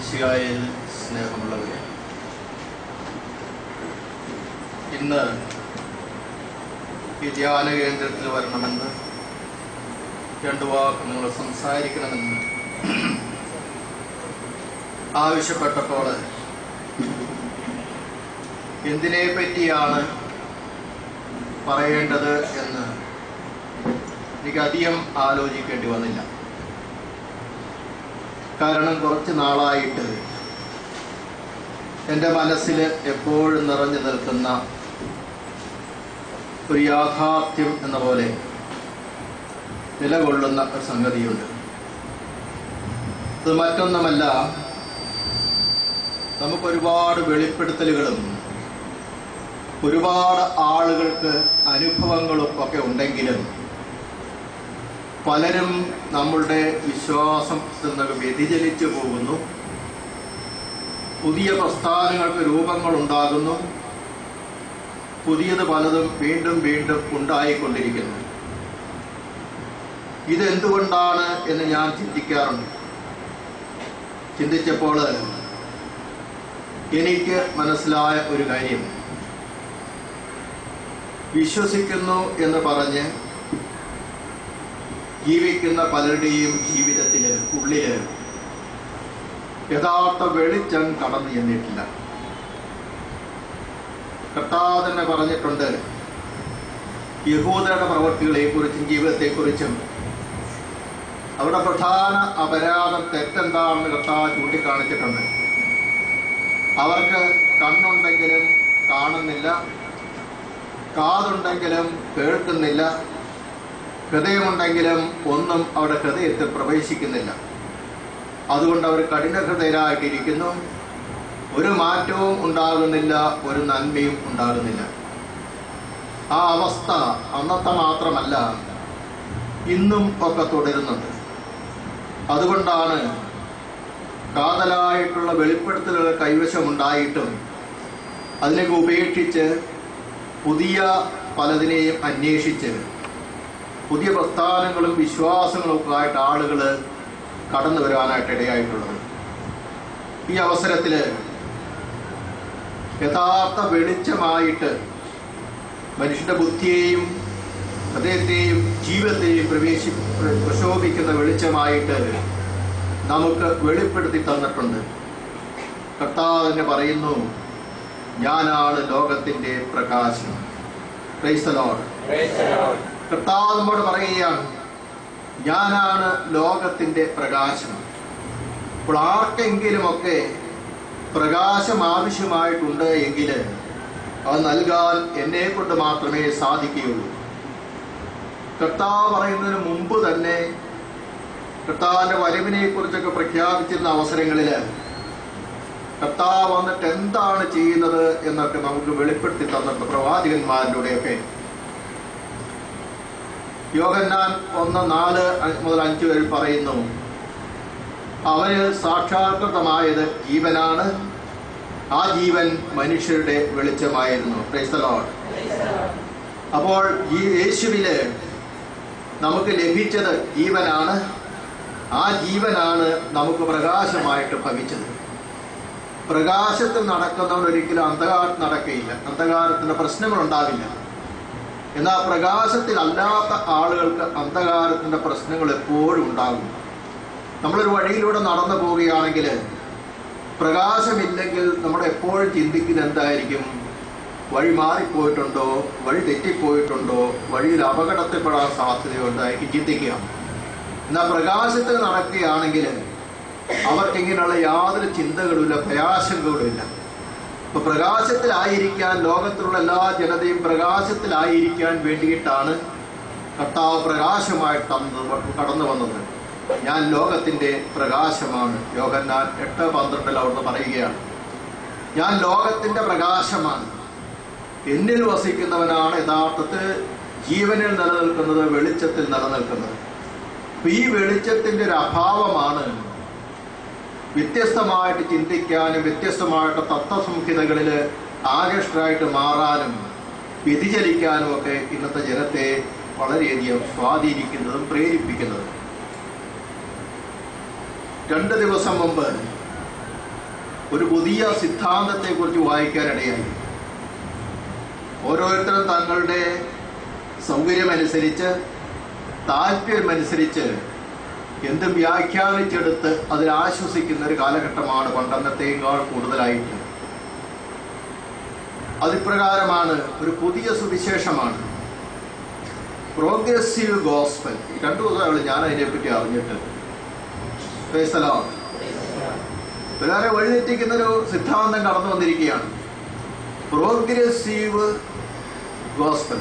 മിശിഹായിൽ സ്നേഹമുള്ളവരെ ഇന്ന് ഈ ധ്യാന കേന്ദ്രത്തിൽ വരണമെന്ന് രണ്ടു വാക്ക് നിങ്ങൾ സംസാരിക്കണമെന്ന് ആവശ്യപ്പെട്ടപ്പോൾ എന്തിനെ പറ്റിയാണ് പറയേണ്ടത് എന്ന് എനിക്ക് അധികം ആലോചിക്കേണ്ടി വന്നില്ല കാരണം കുറച്ച് നാളായിട്ട് എൻ്റെ മനസ്സിൽ എപ്പോഴും നിറഞ്ഞു നിൽക്കുന്ന ഒരു യാഥാർത്ഥ്യം എന്ന പോലെ നിലകൊള്ളുന്ന ഒരു സംഗതിയുണ്ട് അത് മറ്റൊന്നുമല്ല നമുക്കൊരുപാട് വെളിപ്പെടുത്തലുകളും ഒരുപാട് ആളുകൾക്ക് അനുഭവങ്ങളും ഒക്കെ ഉണ്ടെങ്കിലും പലരും നമ്മളുടെ വിശ്വാസത്തിൽ നിന്ന് വ്യതിചലിച്ചു പോകുന്നു പുതിയ പ്രസ്ഥാനങ്ങൾക്ക് രൂപങ്ങൾ ഉണ്ടാകുന്നു പുതിയത് പലതും വീണ്ടും വീണ്ടും ഉണ്ടായിക്കൊണ്ടിരിക്കുന്നു ഇതെന്തുകൊണ്ടാണ് എന്ന് ഞാൻ ചിന്തിക്കാറുണ്ട് ചിന്തിച്ചപ്പോൾ എനിക്ക് മനസ്സിലായ ഒരു കാര്യം വിശ്വസിക്കുന്നു എന്ന് പറഞ്ഞ് ജീവിക്കുന്ന പലരുടെയും ജീവിതത്തില് ഉള്ളില് യഥാർത്ഥ വെളിച്ചം കടന്നു ചെന്നിട്ടില്ല കർത്താവ് തന്നെ പറഞ്ഞിട്ടുണ്ട് യഹൂദരുടെ പ്രവൃത്തികളെ കുറിച്ചും ജീവിതത്തെക്കുറിച്ചും അവരുടെ പ്രധാന അപരാധം തെറ്റെന്താണെന്ന് കർത്താവ് ചൂണ്ടിക്കാണിച്ചിട്ടുണ്ട് അവർക്ക് കണ്ണുണ്ടെങ്കിലും കാണുന്നില്ല കാതുണ്ടെങ്കിലും കേൾക്കുന്നില്ല ഹൃദയമുണ്ടെങ്കിലും ഒന്നും അവരുടെ ഹൃദയത്തിൽ പ്രവേശിക്കുന്നില്ല അതുകൊണ്ട് അവർ കഠിന ഹൃദയരായിട്ടിരിക്കുന്നു ഒരു മാറ്റവും ഉണ്ടാകുന്നില്ല ഒരു നന്മയും ഉണ്ടാകുന്നില്ല ആ അവസ്ഥ അന്നത്തെ മാത്രമല്ല ഇന്നും ഒക്കെ തുടരുന്നുണ്ട് അതുകൊണ്ടാണ് കാതലായിട്ടുള്ള വെളിപ്പെടുത്തലുകൾ കൈവശമുണ്ടായിട്ടും അതിനൊക്കെ ഉപേക്ഷിച്ച് പുതിയ പലതിനെയും അന്വേഷിച്ച് പുതിയ പ്രസ്ഥാനങ്ങളും വിശ്വാസങ്ങളും ഒക്കെ ആയിട്ട് ആളുകൾ കടന്നു വരാനായിട്ട് ഇടയായിട്ടുള്ളത് ഈ അവസരത്തിൽ യഥാർത്ഥ വെളിച്ചമായിട്ട് മനുഷ്യന്റെ ബുദ്ധിയെയും ഹൃദയത്തെയും ജീവിതത്തെയും പ്രവേശി പ്രശോഭിക്കുന്ന വെളിച്ചമായിട്ട് നമുക്ക് വെളിപ്പെടുത്തി തന്നിട്ടുണ്ട് കർത്താവ് തന്നെ പറയുന്നു ഞാനാണ് ലോകത്തിന്റെ പ്രകാശം ക്രൈസ്തലോട് കർത്താവ് നമ്മോട് പറയുകയാണ് ഞാനാണ് ലോകത്തിന്റെ പ്രകാശം അപ്പോൾ ആർക്കെങ്കിലുമൊക്കെ പ്രകാശം ആവശ്യമായിട്ടുണ്ട് എങ്കിൽ അത് നൽകാൻ എന്നെ കൊണ്ട് മാത്രമേ സാധിക്കുകയുള്ളൂ കർത്താവ് പറയുന്നതിന് മുമ്പ് തന്നെ കർത്താവിന്റെ വരവിനെ കുറിച്ചൊക്കെ പ്രഖ്യാപിച്ചിരുന്ന അവസരങ്ങളിൽ കർത്താവ് വന്നിട്ട് എന്താണ് ചെയ്യുന്നത് എന്നൊക്കെ നമുക്ക് വെളിപ്പെടുത്തി തന്നിട്ടുണ്ട് പ്രവാചകന്മാരിലൂടെയൊക്കെ യോഹന്നാൻ ഒന്ന് നാല് മുതൽ അഞ്ച് വരെ പറയുന്നു അവന് സാക്ഷാത്കൃതമായത് ജീവനാണ് ആ ജീവൻ മനുഷ്യരുടെ വെളിച്ചമായിരുന്നു ക്രൈസ്തലോട് അപ്പോൾ ഈ യേശുവില് നമുക്ക് ലഭിച്ചത് ജീവനാണ് ആ ജീവനാണ് നമുക്ക് പ്രകാശമായിട്ട് ഭവിച്ചത് പ്രകാശത്തിൽ നടക്കുന്നവൻ ഒരിക്കലും അന്ധകാരത്തിൽ നടക്കുകയില്ല അന്ധകാരത്തിന്റെ പ്രശ്നങ്ങൾ ഉണ്ടാവില്ല എന്നാൽ പ്രകാശത്തിൽ അല്ലാത്ത ആളുകൾക്ക് അന്ധകാരത്തിന്റെ പ്രശ്നങ്ങൾ എപ്പോഴും ഉണ്ടാകും നമ്മളൊരു വഴിയിലൂടെ നടന്നു പോവുകയാണെങ്കിൽ പ്രകാശമില്ലെങ്കിൽ നമ്മൾ എപ്പോഴും ചിന്തിക്കുന്നത് എന്തായിരിക്കും വഴി മാറിപ്പോയിട്ടുണ്ടോ വഴി തെറ്റിപ്പോയിട്ടുണ്ടോ വഴിയിൽ അപകടത്തിൽപ്പെടാൻ സാധ്യതയുണ്ടായിരിക്കും ചിന്തിക്കുക എന്നാൽ പ്രകാശത്തിൽ നടക്കുകയാണെങ്കിൽ അവർക്ക് ഇങ്ങനെയുള്ള യാതൊരു ചിന്തകളുമില്ല ഭയാശങ്കകളുമില്ല അപ്പൊ പ്രകാശത്തിലായിരിക്കാൻ ലോകത്തിലുള്ള എല്ലാ ജനതയും പ്രകാശത്തിലായിരിക്കാൻ വേണ്ടിയിട്ടാണ് കർത്താവ് പ്രകാശമായിട്ട് കടന്നു വന്നത് ഞാൻ ലോകത്തിന്റെ പ്രകാശമാണ് യോഹന്നാൻ എട്ട് പന്ത്രണ്ടിൽ അവിടുന്ന് പറയുകയാണ് ഞാൻ ലോകത്തിന്റെ പ്രകാശമാണ് എന്നിൽ വസിക്കുന്നവനാണ് യഥാർത്ഥത്തിൽ ജീവനിൽ നിലനിൽക്കുന്നത് വെളിച്ചത്തിൽ നിലനിൽക്കുന്നത് അപ്പൊ ഈ വെളിച്ചത്തിന്റെ ഒരു അഭാവമാണ് വ്യത്യസ്തമായിട്ട് ചിന്തിക്കാനും വ്യത്യസ്തമായിട്ട് തത്വസംഹിതകളിൽ ആകൃഷ്ടരായിട്ട് മാറാനും വ്യതിചലിക്കാനും ഒക്കെ ഇന്നത്തെ ജനത്തെ വളരെയധികം സ്വാധീനിക്കുന്നതും പ്രേരിപ്പിക്കുന്നതും രണ്ട് ദിവസം മുമ്പ് ഒരു പുതിയ സിദ്ധാന്തത്തെക്കുറിച്ച് വായിക്കാനിടയായി ഓരോരുത്തരും തങ്ങളുടെ സൗകര്യമനുസരിച്ച് താല്പര്യമനുസരിച്ച് എന്തും വ്യാഖ്യാനിച്ചെടുത്ത് അതിൽ ആശ്വസിക്കുന്ന ഒരു കാലഘട്ടമാണ് പണ്ടന്നത്തേക്കാൾ കൂടുതലായിട്ട് അതിപ്രകാരമാണ് ഒരു പുതിയ സുവിശേഷമാണ് പ്രോഗ്രസീവ് ഗോസ്പൽ രണ്ടു ദിവസമാണ് ഞാൻ അതിനെപ്പറ്റി അറിഞ്ഞിട്ട് Praise the Lord. വളരെ വഴിതെറ്റിക്കുന്ന ഒരു സിദ്ധാന്തം കടന്നു വന്നിരിക്കുകയാണ് പ്രോഗ്രസീവ് ഗോസ്പൽ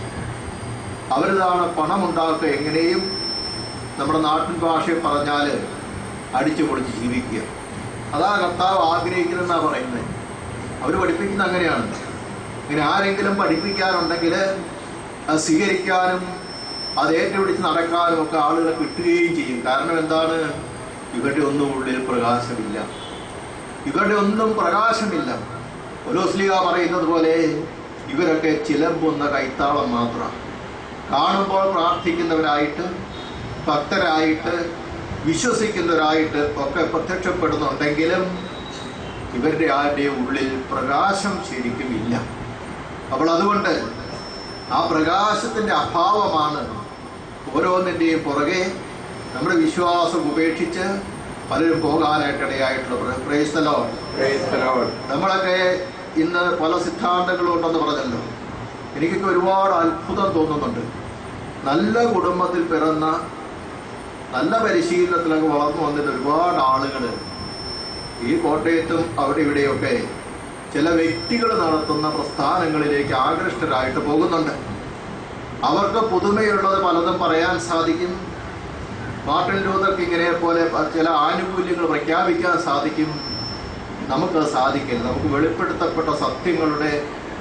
അവരിതാണ് പണമുണ്ടാക്കുക എങ്ങനെയും നമ്മുടെ നാട്ടിൻ ഭാഷയിൽ പറഞ്ഞാൽ അടിച്ചു പൊളിച്ച് ജീവിക്കുക അതാ കർത്താവ് ആഗ്രഹിക്കുന്നതെന്നാണ് പറയുന്നത് അവർ പഠിപ്പിക്കുന്നത് അങ്ങനെയാണ് ഇങ്ങനെ ആരെങ്കിലും പഠിപ്പിക്കാനുണ്ടെങ്കിൽ അത് സ്വീകരിക്കാനും അത് ഏറ്റുപിടിച്ച് നടക്കാനും ഒക്കെ ആളുകളെ കിട്ടുകയും ചെയ്യും കാരണം എന്താണ് ഇവരുടെ ഒന്നും ഉള്ളിൽ പ്രകാശമില്ല ഇവരുടെ ഒന്നും പ്രകാശമില്ല ഒലോസ്ലിക പറയുന്നത് പോലെ ഇവരൊക്കെ ചിലമ്പുന്ന കൈത്താളം മാത്രം കാണുമ്പോൾ പ്രാർത്ഥിക്കുന്നവരായിട്ട് ഭക്തരായിട്ട് വിശ്വസിക്കുന്നവരായിട്ട് ഒക്കെ പ്രത്യക്ഷപ്പെടുന്നുണ്ടെങ്കിലും ഇവരുടെ ആരുടെയും ഉള്ളിൽ പ്രകാശം ശരിക്കും ഇല്ല അപ്പോൾ അതുകൊണ്ട് ആ പ്രകാശത്തിന്റെ അഭാവമാണ് ഓരോന്നിൻ്റെയും പുറകെ നമ്മുടെ വിശ്വാസം ഉപേക്ഷിച്ച് പലരും പോകാനായിട്ടിടയായിട്ടുള്ള പ്രേസ്തലോ Praise the Lord. നമ്മളൊക്കെ ഇന്ന് പല സിദ്ധാന്തങ്ങളും ഉണ്ടെന്ന് പറഞ്ഞല്ലോ എനിക്കൊക്കെ ഒരുപാട് അത്ഭുതം തോന്നുന്നുണ്ട് നല്ല കുടുംബത്തിൽ പിറന്ന നല്ല പരിശീലനത്തിലൊക്കെ വളർന്നു വന്നിട്ട് ഒരുപാട് ആളുകൾ ഈ കോട്ടയത്തും അവിടെ ഇവിടെയൊക്കെ ചില വ്യക്തികൾ നടത്തുന്ന പ്രസ്ഥാനങ്ങളിലേക്ക് ആകൃഷ്ടരായിട്ട് പോകുന്നുണ്ട് അവർക്ക് പുതുമയുള്ളത് പലതും പറയാൻ സാധിക്കും മാർട്ടിൻ ലൂതർ കിങ്ങിനെ പോലെ ചില ആനുകൂല്യങ്ങൾ പ്രഖ്യാപിക്കാൻ സാധിക്കും നമുക്ക് സാധിക്കില്ല നമുക്ക് വെളിപ്പെടുത്തപ്പെട്ട സത്യങ്ങളുടെ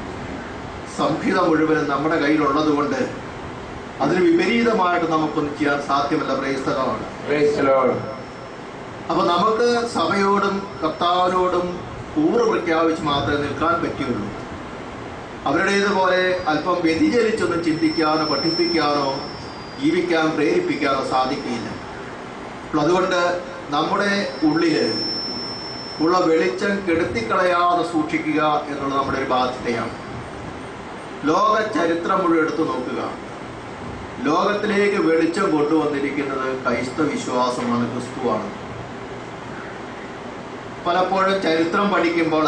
സംഹിത മുഴുവനും നമ്മുടെ കയ്യിലുള്ളത് കൊണ്ട് അതിന് വിപരീതമായിട്ട് നമുക്കൊന്നും ചെയ്യാൻ സാധ്യമല്ല പ്രയസ്തകമാണ് Praise the Lord. അപ്പൊ നമുക്ക് സഭയോടും കർത്താവിനോടും കൂറ് പ്രഖ്യാപിച്ച് മാത്രമേ നിൽക്കാൻ പറ്റുള്ളൂ അവരുടേതുപോലെ അല്പം വ്യതിചലിച്ചൊന്നും ചിന്തിക്കാനോ പഠിപ്പിക്കാനോ ജീവിക്കാൻ പ്രേരിപ്പിക്കാനോ സാധിക്കില്ല അപ്പോൾ അതുകൊണ്ട് നമ്മുടെ ഉള്ളില് ഉള്ള വെളിച്ചം കെടുത്തിക്കളയാതെ സൂക്ഷിക്കുക എന്നുള്ളത് നമ്മുടെ ഒരു ബാധ്യതയാണ് ലോക ചരിത്രം മുഴുവൻ എടുത്തു നോക്കുക ലോകത്തിലേക്ക് വെളിച്ചം കൊണ്ടുവന്നിരിക്കുന്നത് ക്രൈസ്തവ വിശ്വാസമാണ് ക്രിസ്തുവാണ് പലപ്പോഴും ചരിത്രം പഠിക്കുമ്പോൾ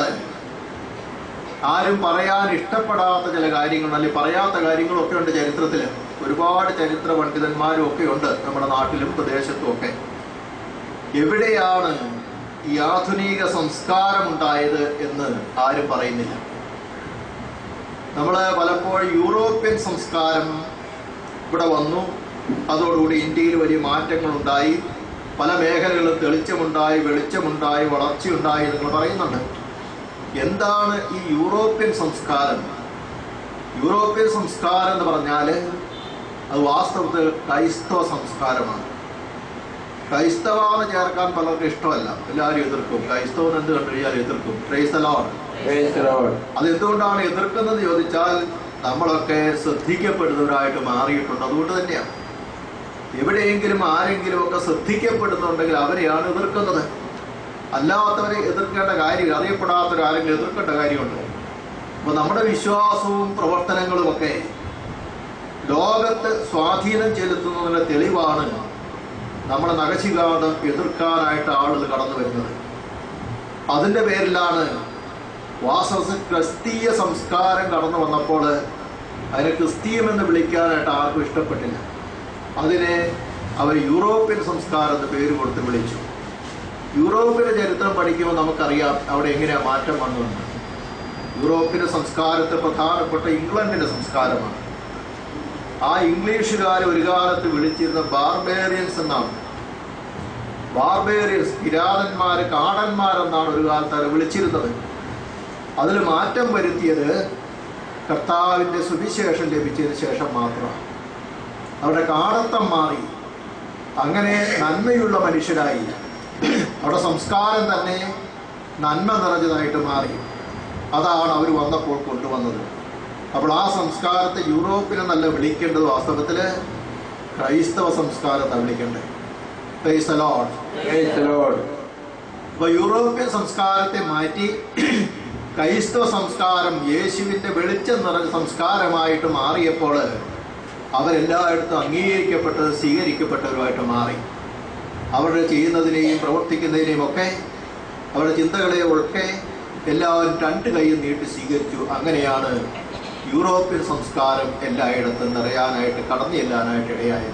ആരും പറയാൻ ഇഷ്ടപ്പെടാത്ത ചില കാര്യങ്ങൾ അല്ലെങ്കിൽ പറയാത്ത കാര്യങ്ങളൊക്കെ ഉണ്ട് ചരിത്രത്തിൽ ഒരുപാട് ചരിത്ര പണ്ഡിതന്മാരും ഒക്കെ ഉണ്ട് നമ്മുടെ നാട്ടിലും പ്രദേശത്തും ഒക്കെ എവിടെയാണ് ഈ ആധുനിക സംസ്കാരം ഉണ്ടായത് എന്ന് ആരും പറയുന്നില്ല നമ്മൾ പലപ്പോഴും യൂറോപ്യൻ സംസ്കാരം ഇവിടെ വന്നു അതോടുകൂടി ഇന്ത്യയിൽ വലിയ മാറ്റങ്ങളുണ്ടായി പല മേഖലകളിലും തെളിച്ചമുണ്ടായി വെളിച്ചമുണ്ടായി വളർച്ചയുണ്ടായി നിങ്ങൾ പറയുന്നുണ്ട് എന്താണ് ഈ യൂറോപ്യൻ സംസ്കാരം യൂറോപ്യൻ സംസ്കാരം എന്ന് പറഞ്ഞാൽ അത് വാസ്തവത്തിൽ ക്രൈസ്തവ സംസ്കാരമാണ് ക്രൈസ്തവാന്ന് ചേർക്കാൻ പലർക്കും ഇഷ്ടമല്ല എല്ലാവരും എതിർക്കും ക്രൈസ്തവൻ എന്ത് കണ്ടു കഴിഞ്ഞാൽ എതിർക്കും ക്രൈസ്തലമാണ് Praise the Lord. അത് എന്തുകൊണ്ടാണ് എതിർക്കുന്നത് ചോദിച്ചാൽ നമ്മളൊക്കെ ശ്രദ്ധിക്കപ്പെടുന്നവരായിട്ട് മാറിയിട്ടുണ്ട് അതുകൊണ്ട് തന്നെയാണ് എവിടെയെങ്കിലും ആരെങ്കിലും ഒക്കെ ശ്രദ്ധിക്കപ്പെടുന്നുണ്ടെങ്കിൽ അവരെയാണ് എതിർക്കുന്നത് അല്ലാത്തവരെ എതിർക്കേണ്ട കാര്യമില്ല അറിയപ്പെടാത്തവർ ആരെങ്കിലും എതിർക്കേണ്ട കാര്യമുണ്ട് അപ്പൊ നമ്മുടെ വിശ്വാസവും പ്രവർത്തനങ്ങളും ഒക്കെ ലോകത്ത് സ്വാധീനം ചെലുത്തുന്നതിന്റെ തെളിവാണ് നമ്മളെ നഖശികാതം എതിർക്കാനായിട്ട് ആളുകൾ കടന്നു വരുന്നത് അതിന്റെ പേരിലാണ് വാസ്തവത്തിൽ ക്രിസ്തീയ സംസ്കാരം കടന്നു വന്നപ്പോൾ അതിനെ ക്രിസ്തീയം എന്ന് വിളിക്കാനായിട്ട് ആർക്കും ഇഷ്ടപ്പെട്ടില്ല അതിനെ അവർ യൂറോപ്യൻ സംസ്കാരം എന്ന് പേര് കൊടുത്ത് വിളിച്ചു യൂറോപ്പിന്റെ ചരിത്രം പഠിക്കുമ്പോൾ നമുക്കറിയാം അവിടെ എങ്ങനെയാ മാറ്റം വന്നതെന്ന് യൂറോപ്പിന്റെ സംസ്കാരത്തെ പ്രധാനപ്പെട്ട ഇംഗ്ലണ്ടിന്റെ സംസ്കാരമാണ് ആ ഇംഗ്ലീഷുകാർ ഒരു കാലത്ത് വിളിച്ചിരുന്ന ബാർബേറിയൻസ് എന്നാണ് ബാർബേറിയൻസ് കിരാതന്മാര് കാടന്മാരെന്നാണ് ഒരു കാലത്ത് അവർ വിളിച്ചിരുന്നത് അതിൽ മാറ്റം വരുത്തിയത് കർത്താവിൻ്റെ സുവിശേഷം ലഭിച്ചതിന് ശേഷം മാത്രമാണ് അവിടെ കാടത്തം മാറി അങ്ങനെ നന്മയുള്ള മനുഷ്യരായി അവിടെ സംസ്കാരം തന്നെ നന്മ നിറഞ്ഞതായിട്ട് മാറി അതാണ് അവർ വന്നപ്പോൾ കൊണ്ടുവന്നത് അപ്പോൾ ആ സംസ്കാരത്തെ യൂറോപ്പിനെന്നല്ല വിളിക്കേണ്ടത് വാസ്തവത്തിൽ ക്രൈസ്തവ സംസ്കാരത്തെ വിളിക്കേണ്ടത് Praise the Lord. Praise the Lord. അപ്പൊ യൂറോപ്യൻ സംസ്കാരത്തെ മാറ്റി ക്രൈസ്തവ സംസ്കാരം യേശുവിന്റെ വെളിച്ചം നിറഞ്ഞ സംസ്കാരമായിട്ട് മാറിയപ്പോൾ അവരെല്ലായിടത്തും അംഗീകരിക്കപ്പെട്ടത് സ്വീകരിക്കപ്പെട്ടവരുമായിട്ട് മാറി അവരുടെ ചെയ്യുന്നതിനെയും പ്രവർത്തിക്കുന്നതിനെയും ഒക്കെ അവരുടെ ചിന്തകളെയും ഒക്കെ എല്ലാവരും രണ്ട് കൈയും നീട്ടി സ്വീകരിച്ചു അങ്ങനെയാണ് യൂറോപ്യൻ സംസ്കാരം എല്ലായിടത്തും നിറയാനായിട്ട് കടന്നു ചെല്ലാനായിട്ട് ഇടയായത്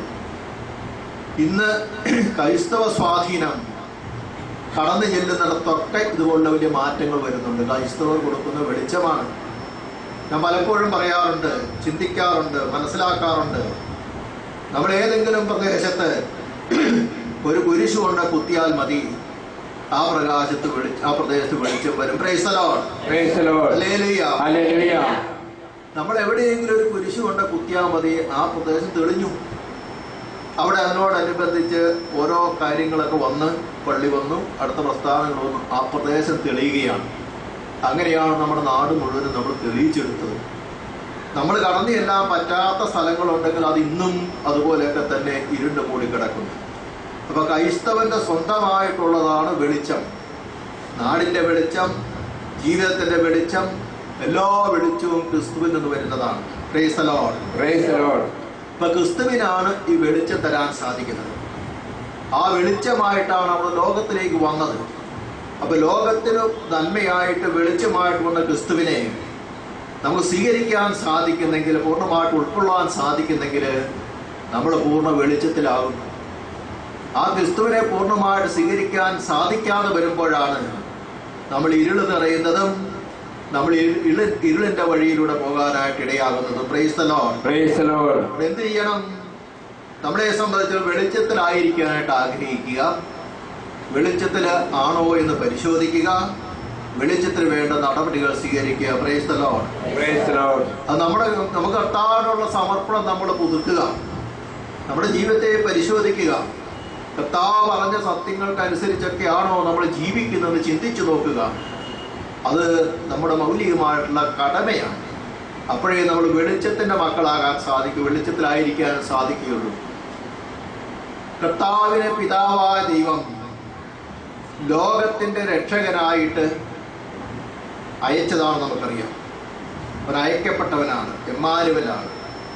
ഇന്ന് ക്രൈസ്തവ സ്വാധീനം കടന്നു ചെല്ലുന്നിടത്തൊക്കെ ഇതുപോലുള്ള വലിയ മാറ്റങ്ങൾ വരുന്നുണ്ട് ക്രൈസ്തവർ കൊടുക്കുന്ന വെളിച്ചമാണ് ഞാൻ പലപ്പോഴും പറയാറുണ്ട് ചിന്തിക്കാറുണ്ട് മനസ്സിലാക്കാറുണ്ട് നമ്മൾ ഏതെങ്കിലും പ്രദേശത്ത് ഒരു കുരിശു കൊണ്ട് കുത്തിയാൽ മതി ആ പ്രകാശത്ത് വെളി ആ പ്രദേശത്ത് വെളിച്ചം വരും പ്രൈസലോൺ Praise the Lord. Hallelujah. നമ്മൾ എവിടെയെങ്കിലും ഒരു കുരിശു കൊണ്ട് കുത്തിയാൽ മതി ആ പ്രദേശം തെളിഞ്ഞു അവിടെ അതിനോടനുബന്ധിച്ച് ഓരോ കാര്യങ്ങളൊക്കെ വന്ന് പള്ളി വന്നു അടുത്ത പ്രസ്ഥാനങ്ങൾ വന്നു ആ പ്രദേശം തെളിയുകയാണ് അങ്ങനെയാണ് നമ്മുടെ നാട് മുഴുവനും നമ്മൾ തെളിയിച്ചെടുത്തത് നമ്മൾ കടന്നു ചെല്ലാൻ പറ്റാത്ത സ്ഥലങ്ങളുണ്ടെങ്കിൽ അത് ഇന്നും അതുപോലെയൊക്കെ തന്നെ ഇരുണ്ട് മൂടി കിടക്കുന്നു അപ്പൊ ക്രൈസ്തവന്റെ സ്വന്തമായിട്ടുള്ളതാണ് വെളിച്ചം നാടിന്റെ വെളിച്ചം ജീവിതത്തിന്റെ വെളിച്ചം എല്ലാ വെളിച്ചവും ക്രിസ്തുവിൽ നിന്ന് വരുന്നതാണ് Praise the Lord. Praise the Lord. ഇപ്പൊ ക്രിസ്തുവിനാണ് ഈ വെളിച്ചം തരാൻ സാധിക്കുന്നത് ആ വെളിച്ചമായിട്ടാണ് നമ്മൾ ലോകത്തിലേക്ക് വന്നത് അപ്പൊ ലോകത്തിന് നന്മയായിട്ട് വെളിച്ചമായിട്ട് വന്ന ക്രിസ്തുവിനെ നമുക്ക് സ്വീകരിക്കാൻ സാധിക്കുന്നെങ്കിൽ പൂർണ്ണമായിട്ട് ഉൾക്കൊള്ളാൻ സാധിക്കുന്നെങ്കിൽ നമ്മൾ പൂർണ്ണ വെളിച്ചത്തിലാകും ആ ക്രിസ്തുവിനെ പൂർണ്ണമായിട്ട് സ്വീകരിക്കാൻ സാധിക്കാതെ വരുമ്പോഴാണ് നമ്മൾ ഇരുള് നിറയുന്നതും നമ്മൾ ഇരു- ഇള് ഇരുളിന്റെ വഴിയിലൂടെ പോകാനായിട്ട് ഇടയാകുന്നതും praise the Lord. Praise the Lord. അപ്പോൾ എന്ത് ചെയ്യണം നമ്മളെ സംബന്ധിച്ച് വെളിച്ചത്തിലായിരിക്കാനായിട്ട് ആഗ്രഹിക്കുക വെളിച്ചത്തിൽ ആണോ എന്ന് പരിശോധിക്കുക വെളിച്ചത്തിൽ വേണ്ട നടപടികൾ സ്വീകരിക്കുക praise the Lord. Praise the Lord. അത് നമ്മുടെ നമുക്ക് കർത്താവിനുള്ള സമർപ്പണം നമ്മൾ പുതുക്കുക നമ്മുടെ ജീവിതത്തെ പരിശോധിക്കുക കർത്താവ് പറഞ്ഞ സത്യങ്ങൾക്കനുസരിച്ചൊക്കെയാണോ നമ്മൾ ജീവിക്കുന്നത് ചിന്തിച്ചു നോക്കുക അത് നമ്മുടെ മൗലികമായിട്ടുള്ള കടമയാണ് അപ്പോഴേ നമ്മൾ വെളിച്ചത്തിന്റെ മക്കളാകാൻ സാധിക്കും വെളിച്ചത്തിലായിരിക്കാൻ സാധിക്കുകയുള്ളൂ കർത്താവിനെ പിതാവായ ദൈവം ലോകത്തിന്റെ രക്ഷകനായിട്ട് അയച്ചതാണ് നമുക്കറിയാം അവൻ അയക്കപ്പെട്ടവനാണ് എമ്മാനുവലാണ്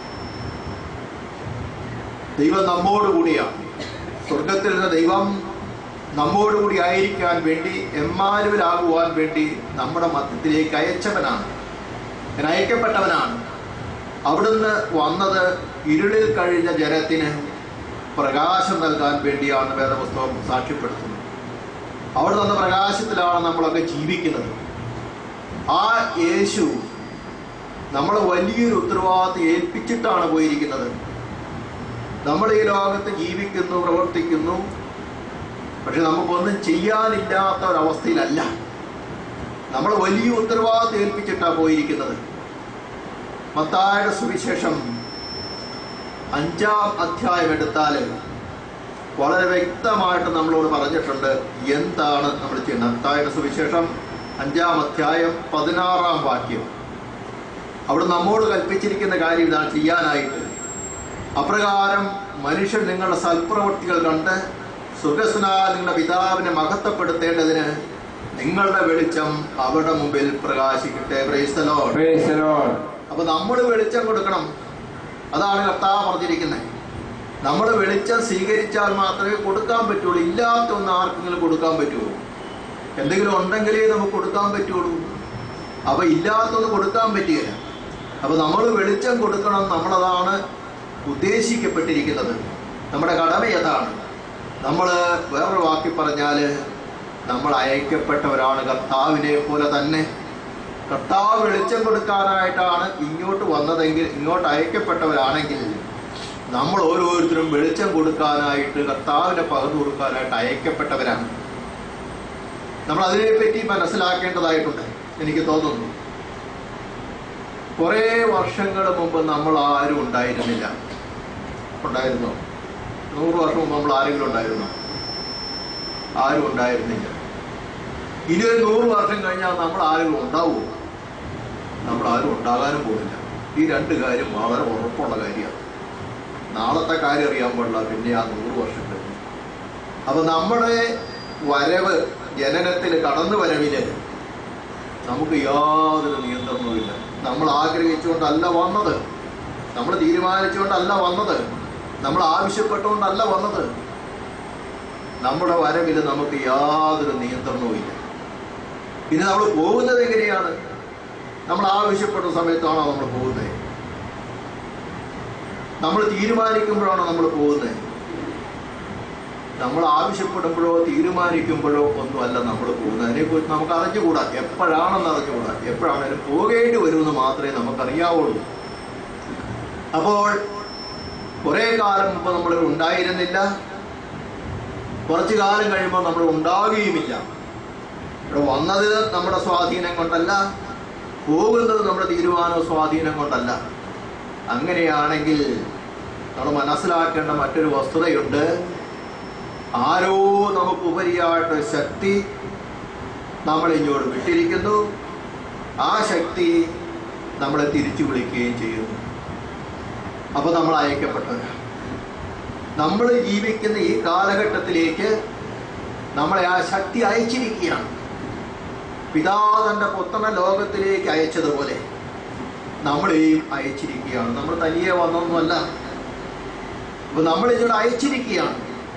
ദൈവം നമ്മോടുകൂടിയാണ് സ്വർഗത്തിൽ നിന്ന് ദൈവം നമ്മോടുകൂടി ആയിരിക്കാൻ വേണ്ടി എമ്മാനുവലാകുവാൻ വേണ്ടി നമ്മുടെ മധ്യത്തിലേക്ക് അയച്ചവനാണ് അവൻ അയക്കപ്പെട്ടവനാണ് അവിടുന്ന് വന്നത് ഇരുളിൽ കഴിഞ്ഞ ജനത്തിന് പ്രകാശം നൽകാൻ വേണ്ടിയാണ് വേദപുസ്തകം സാക്ഷ്യപ്പെടുത്തുന്നത് അവിടെ നിന്ന് പ്രകാശത്തിലാണ് നമ്മളൊക്കെ ജീവിക്കുന്നത് ആ യേശു നമ്മൾ വലിയൊരു ഉത്തരവാദിത്വം ഏൽപ്പിച്ചിട്ടാണ് പോയിരിക്കുന്നത് നമ്മൾ ഈ ലോകത്ത് ജീവിക്കുന്നു പ്രവർത്തിക്കുന്നു പക്ഷെ നമുക്കൊന്നും ചെയ്യാനില്ലാത്ത ഒരവസ്ഥയിലല്ല നമ്മൾ വലിയ ഉത്തരവാദിത്വം ഏൽപ്പിച്ചിട്ടാണ് പോയിരിക്കുന്നത് മത്തായുടെ സുവിശേഷം അഞ്ചാം അധ്യായം എടുത്താൽ വളരെ വ്യക്തമായിട്ട് നമ്മളോട് പറഞ്ഞിട്ടുണ്ട് എന്താണ് നമ്മൾ ചെയ്യുന്നത് മത്തായുടെ സുവിശേഷം അഞ്ചാം അധ്യായം പതിനാറാം വാക്യം അവിടെ നമ്മോട് കൽപ്പിച്ചിരിക്കുന്ന കാര്യം ഇതാണ് ചെയ്യാനായിട്ട് അപ്രകാരം മനുഷ്യൻ നിങ്ങളുടെ സൽപ്രവൃത്തികൾ കണ്ട് സുഖസ്നാ നിങ്ങളുടെ പിതാവിനെ മഹത്വപ്പെടുത്തേണ്ടതിന് നിങ്ങളുടെ വെളിച്ചം അവരുടെ മുമ്പിൽ പ്രകാശിക്കട്ടെ Praise the Lord. Praise the Lord. അപ്പൊ നമ്മൾ വെളിച്ചം കൊടുക്കണം അതാണ് കർത്താവ് പറഞ്ഞിരിക്കുന്നത് നമ്മൾ വെളിച്ചം സ്വീകരിച്ചാൽ മാത്രമേ കൊടുക്കാൻ പറ്റുള്ളൂ ഇല്ലാത്ത ഒന്ന് ആർക്കെങ്കിലും കൊടുക്കാൻ പറ്റുള്ളൂ എന്തെങ്കിലും ഉണ്ടെങ്കിലേ നമുക്ക് കൊടുക്കാൻ പറ്റുള്ളൂ അപ്പൊ ഇല്ലാത്തൊന്ന് കൊടുക്കാൻ പറ്റുകയില്ല അപ്പൊ നമ്മൾ വെളിച്ചം കൊടുക്കണം നമ്മളതാണ് ഉദ്ദേശിക്കപ്പെട്ടിരിക്കുന്നത് നമ്മുടെ കടമ അതാണ് നമ്മൾ വേറൊരു വാക്കി പറഞ്ഞാല് നമ്മൾ അയക്കപ്പെട്ടവരാണ് കർത്താവിനെ പോലെ തന്നെ കർത്താവ് വെളിച്ചം കൊടുക്കാനായിട്ടാണ് ഇങ്ങോട്ട് വന്നതെങ്കിൽ ഇങ്ങോട്ട് അയക്കപ്പെട്ടവരാണെങ്കിൽ നമ്മൾ ഓരോരുത്തരും വെളിച്ചം കൊടുക്കാനായിട്ട് കർത്താവിനെ പകർന്നു കൊടുക്കാനായിട്ട് അയക്കപ്പെട്ടവരാണ് നമ്മൾ അതിനെപ്പറ്റി മനസ്സിലാക്കേണ്ടതായിട്ടുണ്ട് എനിക്ക് തോന്നുന്നു കുറേ വർഷങ്ങൾ മുമ്പ് നമ്മൾ ആരും ഉണ്ടായിരുന്നില്ല ഉണ്ടായിരുന്നോ നൂറ് വർഷം മുമ്പ് നമ്മൾ ആരെങ്കിലും ഉണ്ടായിരുന്നോ ആരും ഉണ്ടായിരുന്നില്ല ഇനി ഒരു നൂറ് വർഷം കഴിഞ്ഞാൽ നമ്മൾ ആരെങ്കിലും ഉണ്ടാവുമോ നമ്മൾ ആരും ഉണ്ടാകാനും പോകുന്നില്ല ഈ രണ്ട് കാര്യം വളരെ ഉറപ്പുള്ള കാര്യമാണ് നാളത്തെ കാര്യം അറിയാൻ പാടില്ല പിന്നെ ആ നൂറ് വർഷം കഴിഞ്ഞു അപ്പൊ നമ്മുടെ വരവ് ജനനത്തിൽ കടന്നു വരവില് നമുക്ക് യാതൊരു നിയന്ത്രണവുമില്ല നമ്മൾ ആഗ്രഹിച്ചുകൊണ്ടല്ല വന്നത് നമ്മൾ തീരുമാനിച്ചുകൊണ്ടല്ല വന്നത് നമ്മൾ ആവശ്യപ്പെട്ടുകൊണ്ടല്ല വന്നത് നമ്മുടെ വരവിൽ നമുക്ക് യാതൊരു നിയന്ത്രണവുമില്ല പിന്നെ നമ്മൾ പോകുന്നത് എങ്ങനെയാണ് നമ്മൾ ആവശ്യപ്പെട്ട സമയത്താണോ നമ്മൾ പോകുന്നത് നമ്മൾ തീരുമാനിക്കുമ്പോഴാണോ നമ്മൾ പോകുന്നത് നമ്മൾ ആവശ്യപ്പെടുമ്പോഴോ തീരുമാനിക്കുമ്പോഴോ ഒന്നുമല്ല നമ്മൾ പോകുന്നത് അതിനെക്കുറിച്ച് നമുക്ക് അറിഞ്ഞുകൂടാ എപ്പോഴാണെന്ന് അറിഞ്ഞുകൂടാ എപ്പോഴാണെങ്കിലും പോകേണ്ടി വരുമെന്ന് മാത്രമേ നമുക്കറിയാവുള്ളൂ അപ്പോൾ കുറെ കാലം മുമ്പ് നമ്മൾ ഉണ്ടായിരുന്നില്ല കുറച്ചു കാലം കഴിയുമ്പോൾ നമ്മൾ ഉണ്ടാകുകയുമില്ല ഇവിടെ വന്നത് നമ്മുടെ സ്വാധീനം കൊണ്ടല്ല പോകുന്നത് നമ്മുടെ തീരുമാന സ്വാധീനം കൊണ്ടല്ല അങ്ങനെയാണെങ്കിൽ നമ്മൾ മനസ്സിലാക്കേണ്ട മറ്റൊരു വസ്തുതയുണ്ട് ആരോ നമുക്ക് ഉപരിയായിട്ട് ശക്തി നമ്മൾ ഇങ്ങോട്ട് വിട്ടിരിക്കുന്നു ആ ശക്തി നമ്മളെ തിരിച്ചു വിളിക്കുകയും ചെയ്യുന്നു അപ്പൊ നമ്മൾ അയക്കപ്പെട്ടവരാണ് നമ്മൾ ജീവിക്കുന്ന ഈ കാലഘട്ടത്തിലേക്ക് നമ്മളെ ആ ശക്തി അയച്ചിരിക്കുകയാണ് പിതാ തന്റെ പുത്തന ലോകത്തിലേക്ക് അയച്ചതുപോലെ നമ്മളെയും അയച്ചിരിക്കുകയാണ് നമ്മൾ തനിയെ വന്നൊന്നുമല്ല അപ്പൊ നമ്മൾ ഇതിലൂടെ അയച്ചിരിക്കുകയാണ്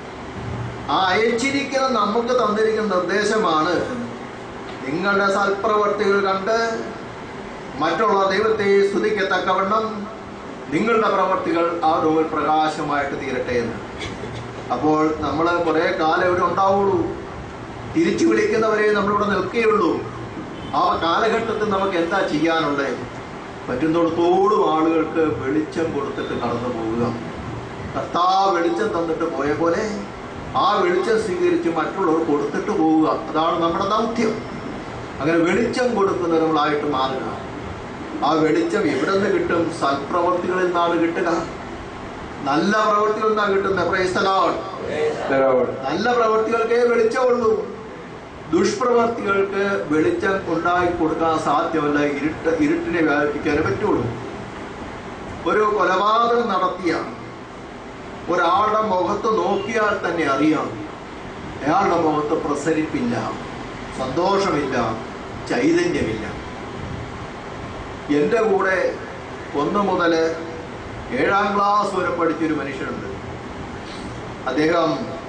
ആ അയച്ചിരിക്കുന്ന നമുക്ക് തന്നിരിക്കുന്ന നിർദ്ദേശമാണ് നിങ്ങളുടെ സൽപ്രവർത്തികൾ കണ്ട് മറ്റുള്ള ദൈവത്തെ സ്തുതിക്കത്തക്കവണ്ണം നിങ്ങളുടെ പ്രവർത്തികൾ ആ റൂമിൽ പ്രകാശമായിട്ട് തീരട്ടെ എന്ന് അപ്പോൾ നമ്മൾ കുറെ കാലം ഇവിടെ ഉണ്ടാവുള്ളൂ തിരിച്ചു വിളിക്കുന്നവരെ നമ്മളിവിടെ നിൽക്കുകയുള്ളൂ ആ കാലഘട്ടത്തിൽ നമുക്ക് എന്താ ചെയ്യാനുള്ളത് പറ്റുന്നിടത്തോടും ആളുകൾക്ക് വെളിച്ചം കൊടുത്തിട്ട് കടന്നു പോവുക കർത്താവ് വെളിച്ചം തന്നിട്ട് പോയ പോലെ ആ വെളിച്ചം സ്വീകരിച്ച് മറ്റുള്ളവർ കൊടുത്തിട്ട് പോവുക അതാണ് നമ്മുടെ ദൗത്യം അങ്ങനെ വെളിച്ചം കൊടുക്കുന്നവരുകളായിട്ട് മാറുക ആ വെളിച്ചം എവിടെ നിന്ന് കിട്ടും സൽപ്രവർത്തികളിൽ നിന്നാണ് കിട്ടുക നല്ല പ്രവർത്തികളിൽ നിന്നാണ് കിട്ടുന്നത് പ്രൈസ്തലാണ് the Lord, നല്ല പ്രവർത്തികൾക്കേ വെളിച്ചമുള്ളൂ ദുഷ്പ്രവർത്തികൾക്ക് വെളിച്ചം ഉണ്ടാക്കി കൊടുക്കാൻ സാധ്യമല്ല ഇരുട്ട് ഇരുട്ടിനെ വ്യാപിപ്പിക്കാനേ പറ്റുള്ളൂ ഒരു കൊലപാതകം നടത്തിയ ഒരാളുടെ മുഖത്ത് നോക്കിയാൽ തന്നെ അറിയാം അയാളുടെ മുഖത്ത് പ്രസരിപ്പില്ല സന്തോഷമില്ല ചൈതന്യമില്ല എൻ്റെ കൂടെ ഒന്ന് മുതൽ ഏഴാം ക്ലാസ് വരെ പഠിച്ചൊരു മനുഷ്യനുണ്ട് അദ്ദേഹം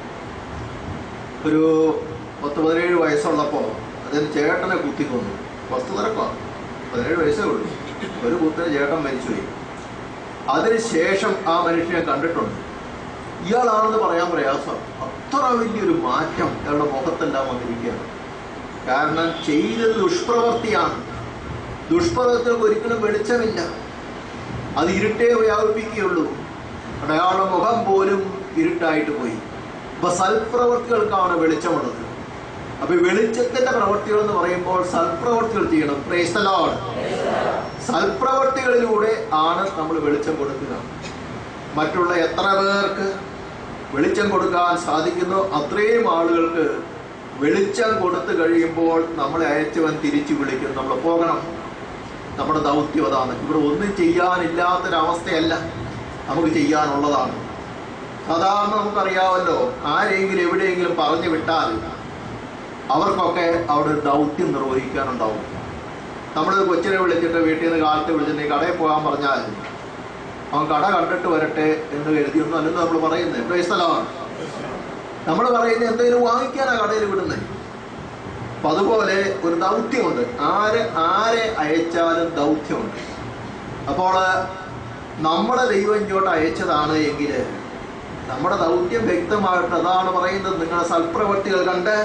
ഒരു പത്ത് പതിനേഴ് വയസ്സുള്ളപ്പോൾ അതിന് ചേട്ടനെ കുത്തിക്കൊന്നു വസ്തുതരക്കാണ് പതിനേഴ് വയസ്സേ ഉള്ളൂ ഒരു കുത്തിന് ചേട്ടൻ മരിച്ചുപോയി അതിനുശേഷം ആ മനുഷ്യനെ കണ്ടിട്ടുണ്ട് ഇയാളാണെന്ന് പറയാൻ പ്രയാസം അത്ര വലിയൊരു മാറ്റം അയാളുടെ മുഖത്തെല്ലാം വന്നിരിക്കുകയാണ് കാരണം ചെയ്തത് ദുഷ്പ്രവൃത്തിയാണ് ദുഷ്പ്രവൃത്തികൾക്ക് ഒരിക്കലും വെളിച്ചമില്ല അത് ഇരുട്ടേ വ്യാപിപ്പിക്കുകയുള്ളൂ കാരണം അയാളുടെ മുഖം പോലും ഇരുട്ടായിട്ട് പോയി അപ്പൊ സൽപ്രവർത്തികൾക്കാണ് വെളിച്ചമുള്ളത് അപ്പൊ ഈ വെളിച്ചത്തിന്റെ പ്രവർത്തികൾ എന്ന് പറയുമ്പോൾ സൽപ്രവർത്തികൾ ചെയ്യണം Praise the Lord. സൽപ്രവർത്തികളിലൂടെ ആണ് നമ്മൾ വെളിച്ചം കൊടുക്കുക മറ്റുള്ള എത്ര പേർക്ക് വെളിച്ചം കൊടുക്കാൻ സാധിക്കുന്നോ അത്രയും ആളുകൾക്ക് വെളിച്ചം കൊടുത്തു കഴിയുമ്പോൾ നമ്മളെ അയച്ചവൻ തിരിച്ചു വിളിക്കും നമ്മൾ പോകണം നമ്മുടെ ദൗത്യം അതാണ് ഇവിടെ ഒന്നും ചെയ്യാനില്ലാത്തൊരവസ്ഥയല്ല നമുക്ക് ചെയ്യാനുള്ളതാണ് സാധാരണ നമുക്കറിയാമല്ലോ ആരെങ്കിലും എവിടെയെങ്കിലും പറഞ്ഞു വിട്ടാൽ അവർക്കൊക്കെ അവിടെ ഒരു ദൗത്യം നിർവഹിക്കാനുണ്ടാവും നമ്മൾ കൊച്ചിനെ വിളിച്ചിട്ട് വീട്ടിൽ നിന്ന് കാലത്ത് വിളിച്ചിട്ട് നീ കടയിൽ പോകാൻ പറഞ്ഞാൽ അവൻ കട കണ്ടിട്ട് വരട്ടെ എന്ന് കരുതിയൊന്നും അല്ലെന്ന് നമ്മൾ പറയുന്നത് ഇവിടെ സ്ഥലമാണ് നമ്മൾ പറയുന്നത് എന്തെങ്കിലും വാങ്ങിക്കാനാണ് കടയിൽ വിടുന്നത് അപ്പൊ അതുപോലെ ഒരു ദൗത്യമുണ്ട് ആര് ആരെ അയച്ചാലും ദൗത്യമുണ്ട് അപ്പോൾ നമ്മുടെ ദൈവം ഇങ്ങോട്ട് അയച്ചതാണ് എങ്കിൽ നമ്മുടെ ദൗത്യം വ്യക്തമായിട്ട് അതാണ് പറയുന്നത് നിങ്ങളുടെ സൽപ്രവർത്തികൾ കണ്ട്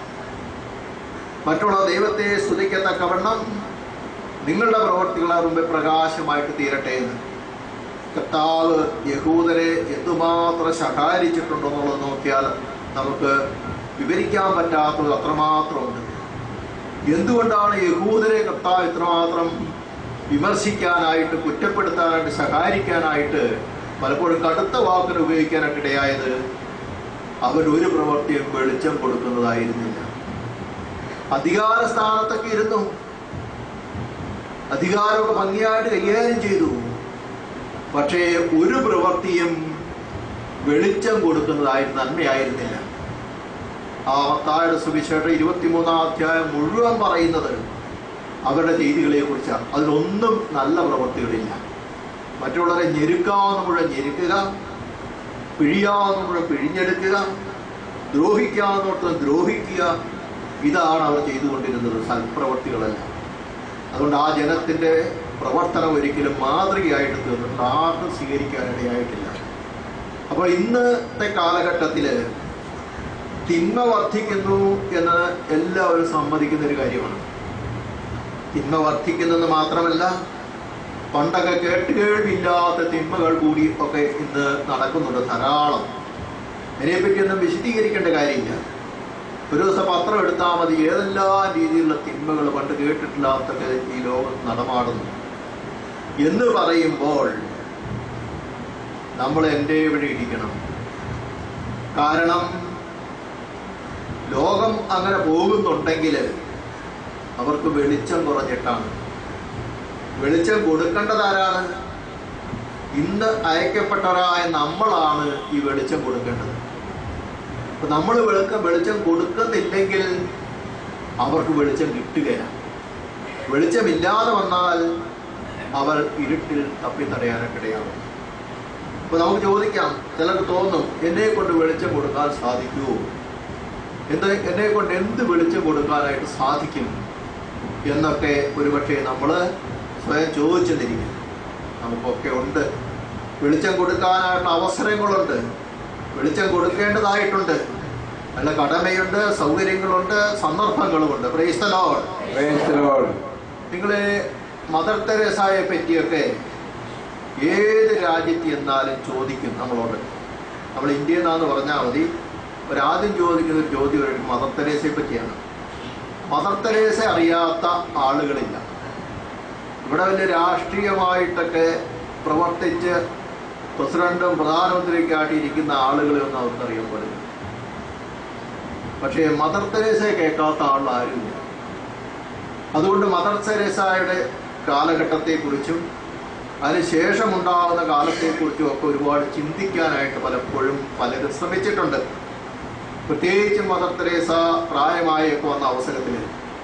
മറ്റുള്ള ദൈവത്തെ സ്തുതിക്കത്തക്കവണ്ണം നിങ്ങളുടെ പ്രവർത്തികളെ മുമ്പേ പ്രകാശമായിട്ട് തീരട്ടെ എന്ന് കർത്താവ് യഹൂദരെ എന്തുമാത്രം ശകാരിച്ചിട്ടുണ്ടെന്നുള്ളത് നോക്കിയാൽ നമുക്ക് വിവരിക്കാൻ പറ്റാത്തത് അത്രമാത്രമുണ്ട് എന്തുകൊണ്ടാണ് യഹൂദരെ കർത്താവ് ഇത്രമാത്രം വിമർശിക്കാനായിട്ട് കുറ്റപ്പെടുത്താനായിട്ട് ശകാരിക്കാനായിട്ട് പലപ്പോഴും കടുത്ത വാക്കിന് ഉപയോഗിക്കാനായിട്ട് ഇടയായത് അവർ ഒരു പ്രവൃത്തിയും വെളിച്ചം കൊടുക്കുന്നതായിരുന്നില്ല അധികാര സ്ഥാനത്തൊക്കെ ഇരുന്നു അധികാരമൊക്കെ ഭംഗിയായിട്ട് കൈകാര്യം ചെയ്തു പക്ഷേ ഒരു പ്രവൃത്തിയും വെളിച്ചം കൊടുക്കുന്നതായി നന്മയായിരുന്നില്ല ആ മത്തായുടെ സുവിശേഷം ഇരുപത്തിമൂന്നാം അധ്യായം മുഴുവൻ പറയുന്നത് അവരുടെ ചെയ്തികളെ കുറിച്ചാണ് അതിലൊന്നും നല്ല പ്രവൃത്തികളില്ല മറ്റുള്ളവരെ ഞെരുക്കാവുന്ന മുഴുവൻ ഞെരുക്കുക പിഴിയാവുന്ന മുഴുവൻ പിഴിഞ്ഞെടുക്കുക ദ്രോഹിക്കാവുന്നിടത്ത് ദ്രോഹിക്കുക ഇതാണ് അവർ ചെയ്തുകൊണ്ടിരുന്നത് സൽപ്രവർത്തികളല്ല അതുകൊണ്ട് ആ ജനത്തിന്റെ പ്രവർത്തനം ഒരിക്കലും മാതൃകയായിട്ട് തീർന്നിട്ട് ആർക്കും സ്വീകരിക്കാനിടയായിട്ടില്ല അപ്പോൾ ഇന്നത്തെ കാലഘട്ടത്തിൽ തിന്മ വർദ്ധിക്കുന്നു എന്ന് എല്ലാവരും സമ്മതിക്കുന്ന ഒരു കാര്യമാണ് തിന്മ വർദ്ധിക്കുന്നെന്ന് മാത്രമല്ല പണ്ടൊക്കെ കേട്ടുകേൾവില്ലാത്ത തിന്മകൾ കൂടി ഒക്കെ ഇന്ന് നടക്കുന്നുണ്ട് ധാരാളം അതിനെപ്പറ്റിയൊന്നും വിശദീകരിക്കേണ്ട കാര്യമില്ല ഒരു ദിവസം പത്രം എടുത്താൽ മതി ഏതെല്ലാം രീതിയിലുള്ള തിന്മകൾ പണ്ട് കേട്ടിട്ടില്ലാത്തൊക്കെ ഈ ലോകം നടമാടുന്നു എന്ന് പറയുമ്പോൾ നമ്മൾ എൻ്റെ ഇവിടെ ഇരിക്കണം കാരണം ലോകം അങ്ങനെ പോകുന്നുണ്ടെങ്കിൽ അവർക്ക് വെളിച്ചം കുറഞ്ഞിട്ടാണ് വെളിച്ചം കൊടുക്കേണ്ടത് ആരാണ് ഇന്ന് അയക്കപ്പെട്ടവരായ നമ്മളാണ് ഈ വെളിച്ചം കൊടുക്കേണ്ടത് അപ്പൊ നമ്മൾ വെളുക്ക വെളിച്ചം കൊടുക്കുന്നില്ലെങ്കിൽ അവർക്ക് വെളിച്ചം കിട്ടുകയില്ല വെളിച്ചമില്ലാതെ വന്നാൽ അവർ ഇരുട്ടിൽ തപ്പിത്തടയാനൊക്കിടയാകും അപ്പൊ നമുക്ക് ചോദിക്കാം ചിലർക്ക് തോന്നും എന്നെ കൊണ്ട് വെളിച്ചം കൊടുക്കാൻ സാധിക്കുമോ എന്ത് എന്നെ കൊണ്ട് എന്ത് വെളിച്ചം കൊടുക്കാനായിട്ട് സാധിക്കും എന്നൊക്കെ ഒരുപക്ഷെ നമ്മൾ സ്വയം ചോദിച്ചെന്നിരിക്കും നമുക്കൊക്കെ ഉണ്ട് വെളിച്ചം കൊടുക്കാനായിട്ടുള്ള അവസരങ്ങളുണ്ട് വെളിച്ചം കൊടുക്കേണ്ടതായിട്ടുണ്ട് നല്ല കടമയുണ്ട് സൗകര്യങ്ങളുണ്ട് സന്ദർഭങ്ങളുമുണ്ട് പ്രൈസ്തലോൺ Praise the Lord. നിങ്ങളെ മദർ തെരേസായെ പറ്റിയൊക്കെ ഏത് രാജ്യത്ത് എന്നാലും ചോദിക്കും നമ്മളോട് നമ്മൾ ഇന്ത്യ എന്നാന്ന് പറഞ്ഞാൽ മതി ഒരാദ്യം ചോദിക്കുന്ന ഒരു ചോദ്യം ഒരു മദർ തെരേസയെ പറ്റിയാണ് മദർ തെരേസ അറിയാത്ത ആളുകളില്ല ഇവിടെ വലിയ രാഷ്ട്രീയമായിട്ടൊക്കെ പ്രവർത്തിച്ച് പ്രസിഡന്റും പ്രധാനമന്ത്രിയൊക്കെ ആയിട്ടിരിക്കുന്ന ആളുകളെ ഒന്നും അവർക്കറിയാൻ പാടില്ല പക്ഷേ മദർ തെരേസയെ കേൾക്കാത്ത ആൾ ആരുമില്ല അതുകൊണ്ട് മദർ തെരേസായുടെ കാലഘട്ടത്തെക്കുറിച്ചും അതിനുശേഷം ഉണ്ടാകുന്ന കാലത്തെക്കുറിച്ചും ഒക്കെ ഒരുപാട് ചിന്തിക്കാനായിട്ട് പലപ്പോഴും പലരും ശ്രമിച്ചിട്ടുണ്ട് പ്രത്യേകിച്ച് മദർ തെരേസ പ്രായമായൊക്കെ വന്ന അവസരത്തിൽ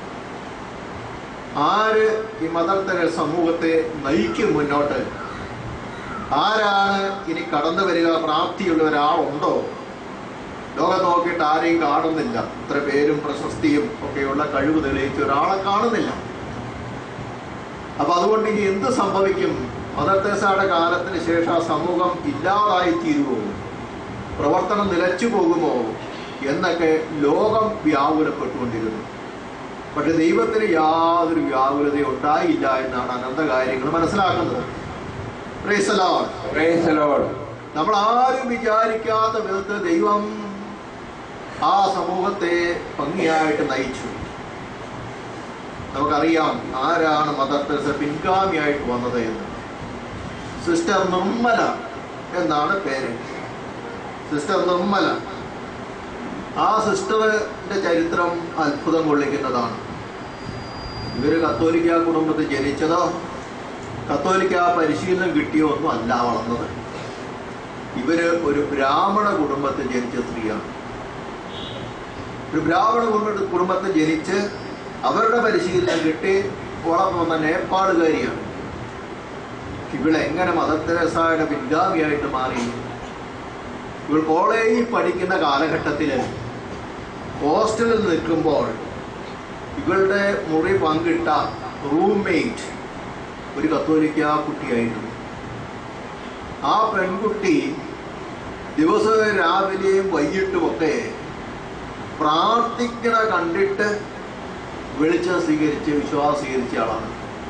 ആര് ഈ മദർ തെരേസ സമൂഹത്തെ നയിക്കും മുന്നോട്ട് ആരാണ് ഇനി കടന്നു വരിക പ്രാപ്തിയുള്ള ഒരാളുണ്ടോ ലോകം നോക്കിയിട്ട് ആരെയും കാണുന്നില്ല ഇത്ര പേരും പ്രശസ്തിയും ഒക്കെയുള്ള കഴിവ് തെളിയിച്ച ഒരാളെ കാണുന്നില്ല അപ്പൊ അതുകൊണ്ട് ഇനി എന്ത് സംഭവിക്കും മദർ തെരേസയുടെ കാലത്തിന് ശേഷം ആ സമൂഹം ഇല്ലാതായി തീരുമോ പ്രവർത്തനം നിലച്ചു പോകുമോ എന്നൊക്കെ ലോകം വ്യാകുലപ്പെട്ടുകൊണ്ടിരുന്നു പക്ഷെ ദൈവത്തിന് യാതൊരു വ്യാകുലത ഉണ്ടായില്ല എന്നാണ് അനന്ത കാര്യങ്ങൾ മനസ്സിലാക്കുന്നത് Praise the Lord. Praise the Lord. നമ്മൾ ആരും വിചാരിക്കാത്ത വിധത്തിൽ ദൈവം ആ സമൂഹത്തെ ഭംഗിയായിട്ട് നയിച്ചു നമുക്കറിയാം ആരാണ് മദർ തെരേസ പിൻഗാമിയായിട്ട് വന്നത് എന്ന് സിസ്റ്റർ നിർമ്മല എന്നാണ് പേര് സിസ്റ്റർ നിർമ്മല ആ സിസ്റ്ററിന്റെ ചരിത്രം അത്ഭുതം കൊള്ളിക്കുന്നതാണ് ഇവര് കത്തോലിക്ക കുടുംബത്തിൽ ജനിച്ചതോ കത്തോലിക്ക പരിശീലനം കിട്ടിയോ ഒന്നും അല്ല വളർന്നത് ഇവര് ഒരു ബ്രാഹ്മണ കുടുംബത്തിൽ ജനിച്ച സ്ത്രീയാണ് ഒരു ബ്രാഹ്മണ കുടുംബ- കുടുംബത്തിൽ ജനിച്ച് അവരുടെ പരിശീലനം കിട്ടി വളർന്നു വന്ന നേപ്പാളുകാരിയാണ് ഇവളെങ്ങനെ മദർ തെരേസയുടെ പിൻഗാമിയായിട്ട് മാറി ഇവൾ കോളേജിൽ പഠിക്കുന്ന കാലഘട്ടത്തിൽ ഹോസ്റ്റലിൽ നിൽക്കുമ്പോൾ ഇവളുടെ മുറി പങ്കിട്ട റൂംമേറ്റ് ഒരു കത്തോലിക്ക കുട്ടിയായിരുന്നു ആ പെൺകുട്ടി ദിവസവും രാവിലെയും വൈകിട്ടുമൊക്കെ പ്രാർത്ഥിക്കണ കണ്ടിട്ട് വെളിച്ചം സ്വീകരിച്ച് വിശ്വാസം സ്വീകരിച്ച ആളാണ്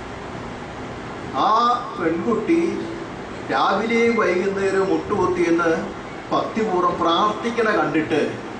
ആ പെൺകുട്ടി രാവിലെയും വൈകുന്നേരവും മുട്ടുകുത്തിയെന്ന് ഭക്തിപൂർവ്വം പ്രാർത്ഥിക്കണ കണ്ടിട്ട്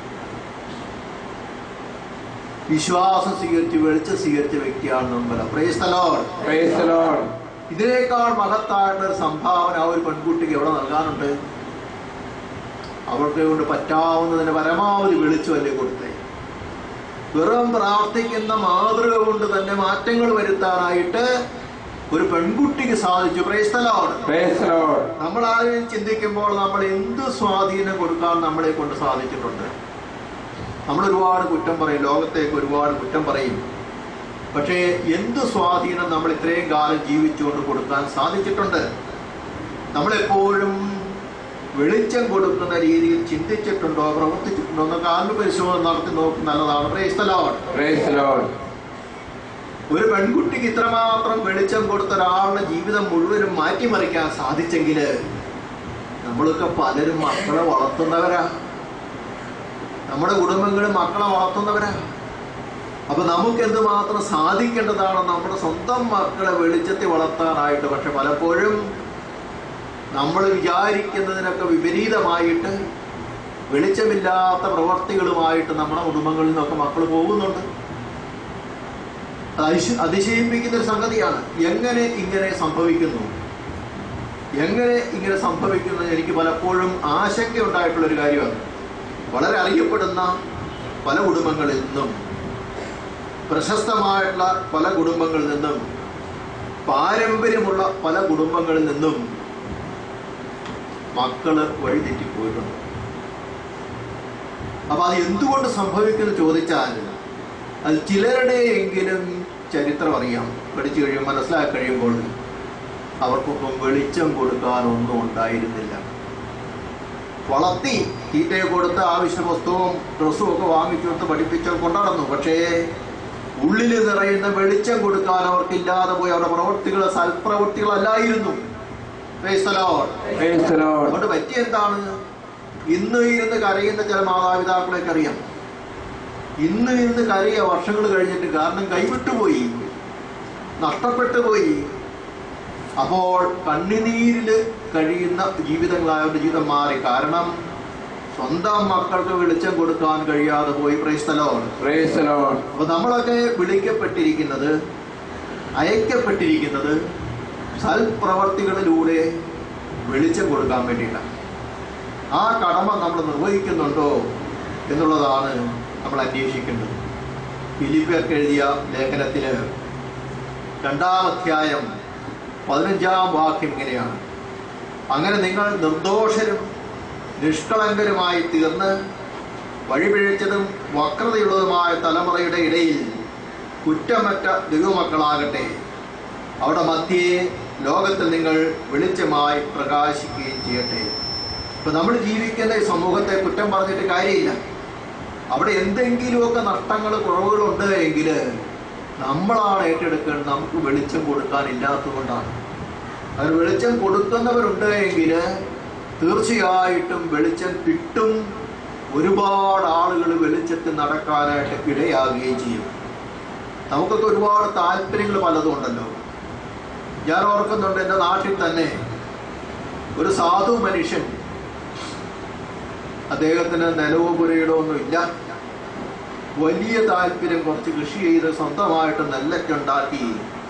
വിശ്വാസം സ്വീകരിച്ച് വെളിച്ചം സ്വീകരിച്ച വ്യക്തിയാണ് നിർമ്മല പ്രേസ്തലോൺ Praise the Lord. ഇതിനേക്കാൾ മഹത്തായിട്ടുള്ള ഒരു സംഭാവന ആ ഒരു പെൺകുട്ടിക്ക് എവിടെ നൽകാനുണ്ട് അവൾക്ക് കൊണ്ട് പറ്റാവുന്നതിന് പരമാവധി വെളിച്ചമല്ലേ കൊടുത്തേ വെറും പ്രാർത്ഥിക്കുന്ന മാതൃക കൊണ്ട് തന്നെ മാറ്റങ്ങൾ വരുത്താനായിട്ട് ഒരു പെൺകുട്ടിക്ക് സാധിച്ചു പ്രേസ്തലോട് Praise the Lord. നമ്മൾ ആരും ചിന്തിക്കുമ്പോൾ നമ്മൾ എന്ത് സ്വാധീനം കൊടുക്കാൻ നമ്മളെ കൊണ്ട് സാധിച്ചിട്ടുണ്ട് നമ്മൾ ഒരുപാട് കുറ്റം പറയും ലോകത്തേക്ക് ഒരുപാട് കുറ്റം പറയും പക്ഷേ എന്ത് സ്വാധീനം നമ്മൾ ഇത്രയും കാലം ജീവിച്ചുകൊണ്ട് കൊടുക്കാൻ സാധിച്ചിട്ടുണ്ട് നമ്മളെപ്പോഴും വെളിച്ചം കൊടുക്കുന്ന രീതിയിൽ ചിന്തിച്ചിട്ടുണ്ടോ പ്രവർത്തിച്ചിട്ടുണ്ടോ എന്നൊക്കെ ആത്മപരിശോധന നടത്തി നോക്കും നല്ലതാണ് പ്രേസ്തലോൺ Praise the Lord. ഒരു പെൺകുട്ടിക്ക് ഇത്രമാത്രം വെളിച്ചം കൊടുത്ത ഒരാളുടെ ജീവിതം മുഴുവനും മാറ്റിമറിക്കാൻ സാധിച്ചെങ്കിൽ നമ്മളൊക്കെ പലരും മക്കളെ വളർത്തുന്നവരാ നമ്മുടെ കുടുംബങ്ങളിൽ മക്കളെ വളർത്തുന്നവരാ അപ്പൊ നമുക്ക് എന്തുമാത്രം സാധിക്കേണ്ടതാണ് നമ്മുടെ സ്വന്തം മക്കളെ വെളിച്ചത്തിൽ വളർത്താനായിട്ട് പക്ഷെ പലപ്പോഴും നമ്മൾ വിചാരിക്കുന്നതിനൊക്കെ വിപരീതമായിട്ട് വെളിച്ചമില്ലാത്ത പ്രവർത്തികളുമായിട്ട് നമ്മുടെ കുടുംബങ്ങളിൽ നിന്നൊക്കെ മക്കൾ പോകുന്നുണ്ട് അത് അതിശ- അതിശയിപ്പിക്കുന്ന ഒരു സംഗതിയാണ് എങ്ങനെ ഇങ്ങനെ സംഭവിക്കുന്നു എങ്ങനെ ഇങ്ങനെ സംഭവിക്കുന്നു എനിക്ക് പലപ്പോഴും ആശങ്ക ഉണ്ടായിട്ടുള്ള ഒരു കാര്യമാണ് വളരെ അറിയപ്പെടുന്ന പല കുടുംബങ്ങളിൽ നിന്നും പ്രശസ്തമായിട്ടുള്ള പല കുടുംബങ്ങളിൽ നിന്നും പാരമ്പര്യമുള്ള പല കുടുംബങ്ങളിൽ നിന്നും മക്കള് വഴിതെറ്റിപ്പോയിട്ടുണ്ട് അപ്പൊ അത് എന്തുകൊണ്ട് സംഭവിക്കുന്നു ചോദിച്ചാൽ അത് ചിലരുടെയെങ്കിലും ചരിത്രം അറിയാം പഠിച്ചു കഴിയും മനസ്സിലാക്കി കഴിയുമ്പോൾ അവർക്കൊപ്പം വെളിച്ചം കൊടുക്കാനൊന്നും ഉണ്ടായിരുന്നില്ല വളർത്തി തീറ്റയെ കൊടുത്ത് ആവശ്യ വസ്തുവും ഡ്രസ്സും ഒക്കെ വാങ്ങിച്ചു കൊടുത്ത് പഠിപ്പിച്ച് കൊണ്ടുനടന്നു പക്ഷേ ഉള്ളിൽ നിറയുന്ന വെളിച്ചം കൊടുക്കാൻ അവർക്കില്ലാതെ പോയി അവരുടെ പ്രവൃത്തികൾ സൽപ്രവൃത്തികളല്ലായിരുന്നു Praise the Lord. Praise the Lord. അതുകൊണ്ട് പറ്റിയ എന്താണ് ഇന്ന് ഇരുന്ന് കരയുന്ന ചില മാതാപിതാക്കളെയൊക്കെ അറിയാം ഇന്ന് ഇരുന്ന് കരയ വർഷങ്ങൾ കഴിഞ്ഞിട്ട് കാരണം കൈവിട്ടുപോയി നഷ്ടപ്പെട്ടു പോയി അപ്പോൾ കണ്ണുനീരില് കഴിയുന്ന ജീവിതങ്ങളായവരുടെ ജീവിതം മാറി കാരണം സ്വന്തം മക്കൾക്ക് വെളിച്ചം കൊടുക്കാൻ കഴിയാതെ പോയി പ്രൈസ്തലോൺ Praise the Lord. അപ്പൊ നമ്മളൊക്കെ വിളിക്കപ്പെട്ടിരിക്കുന്നത് അയക്കപ്പെട്ടിരിക്കുന്നത് സൽപ്രവർത്തികളിലൂടെ വെളിച്ചം കൊടുക്കാൻ വേണ്ടിയിട്ടാണ് ആ കടമ നമ്മൾ നിർവഹിക്കുന്നുണ്ടോ എന്നുള്ളതാണ് നമ്മൾ അന്വേഷിക്കേണ്ടത് ഫിലിപ്പിയർക്ക് എഴുതിയ ലേഖനത്തില് രണ്ടാം അധ്യായം പതിനഞ്ചാം വാക്യം ഇങ്ങനെയാണ് അങ്ങനെ നിങ്ങൾ നിർദോഷരും നിഷ്കളങ്കരുമായി തീർന്ന് വഴിപിഴച്ചതും വക്രതയുള്ളതുമായ തലമുറയുടെ ഇടയിൽ കുറ്റമറ്റ ദൈവമക്കളാകട്ടെ അവിടെ മധ്യേ ലോകത്തിൽ നിങ്ങൾ വെളിച്ചമായി പ്രകാശിക്കുകയും ചെയ്യട്ടെ ഇപ്പൊ നമ്മൾ ജീവിക്കുന്ന ഈ സമൂഹത്തെ കുറ്റം പറഞ്ഞിട്ട് കാര്യമില്ല അവിടെ എന്തെങ്കിലുമൊക്കെ നഷ്ടങ്ങൾ കുറവുകളുണ്ട് എങ്കിൽ നമ്മളാണ് ഏറ്റെടുക്കേണ്ടത് നമുക്ക് വെളിച്ചം കൊടുക്കാനില്ലാത്തതുകൊണ്ടാണ് അതിന് വെളിച്ചം കൊടുക്കുന്നവരുണ്ട് എങ്കിൽ തീർച്ചയായിട്ടും വെളിച്ചം കിട്ടും ഒരുപാട് ആളുകൾ വെളിച്ചത്തിൽ നടക്കാനായിട്ട് ഇടയാകുകയും ചെയ്യും നമുക്കൊക്കെ ഒരുപാട് താല്പര്യങ്ങൾ പലതും ഉണ്ടല്ലോ ഞാൻ ഓർക്കുന്നുണ്ട് എൻ്റെ നാട്ടിൽ തന്നെ ഒരു സാധു മനുഷ്യൻ അദ്ദേഹത്തിന് നിലവോ പുരയിടോ ഒന്നും ഇല്ല വലിയ താല്പര്യം കുറച്ച് കൃഷി ചെയ്ത് സ്വന്തമായിട്ട് നെല്ലൊക്കെ ഉണ്ടാക്കി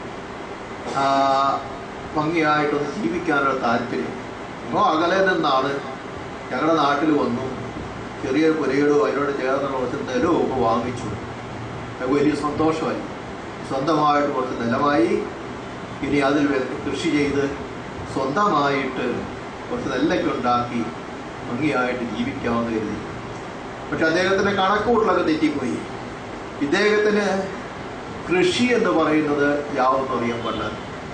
ആ, ഭംഗിയായിട്ടൊന്ന് ജീവിക്കാനുള്ള താല്പര്യം അപ്പോൾ അകലെ നിന്നാണ് ഞങ്ങളുടെ നാട്ടിൽ വന്നു ചെറിയൊരു പുരയിടോ അതിനോട് ചേർന്നുള്ള കുറച്ച് നിലവും ഒക്കെ വാങ്ങിച്ചു അത് വലിയ സന്തോഷമായി സ്വന്തമായിട്ട് കുറച്ച് നിലമായി ഇനി അതിൽ വെ- കൃഷി ചെയ്ത് സ്വന്തമായിട്ട് കുറച്ച് നെല്ലൊക്കെ ഉണ്ടാക്കി ഭംഗിയായിട്ട് ജീവിക്കാമെന്ന് കരുതി പക്ഷെ അദ്ദേഹത്തിന്റെ കണക്കുകൂട്ടലൊക്കെ തെറ്റിപ്പോയി ഇദ്ദേഹത്തിന് കൃഷി എന്ന് പറയുന്നത് യാതൊന്നും അറിയാൻ പാടില്ല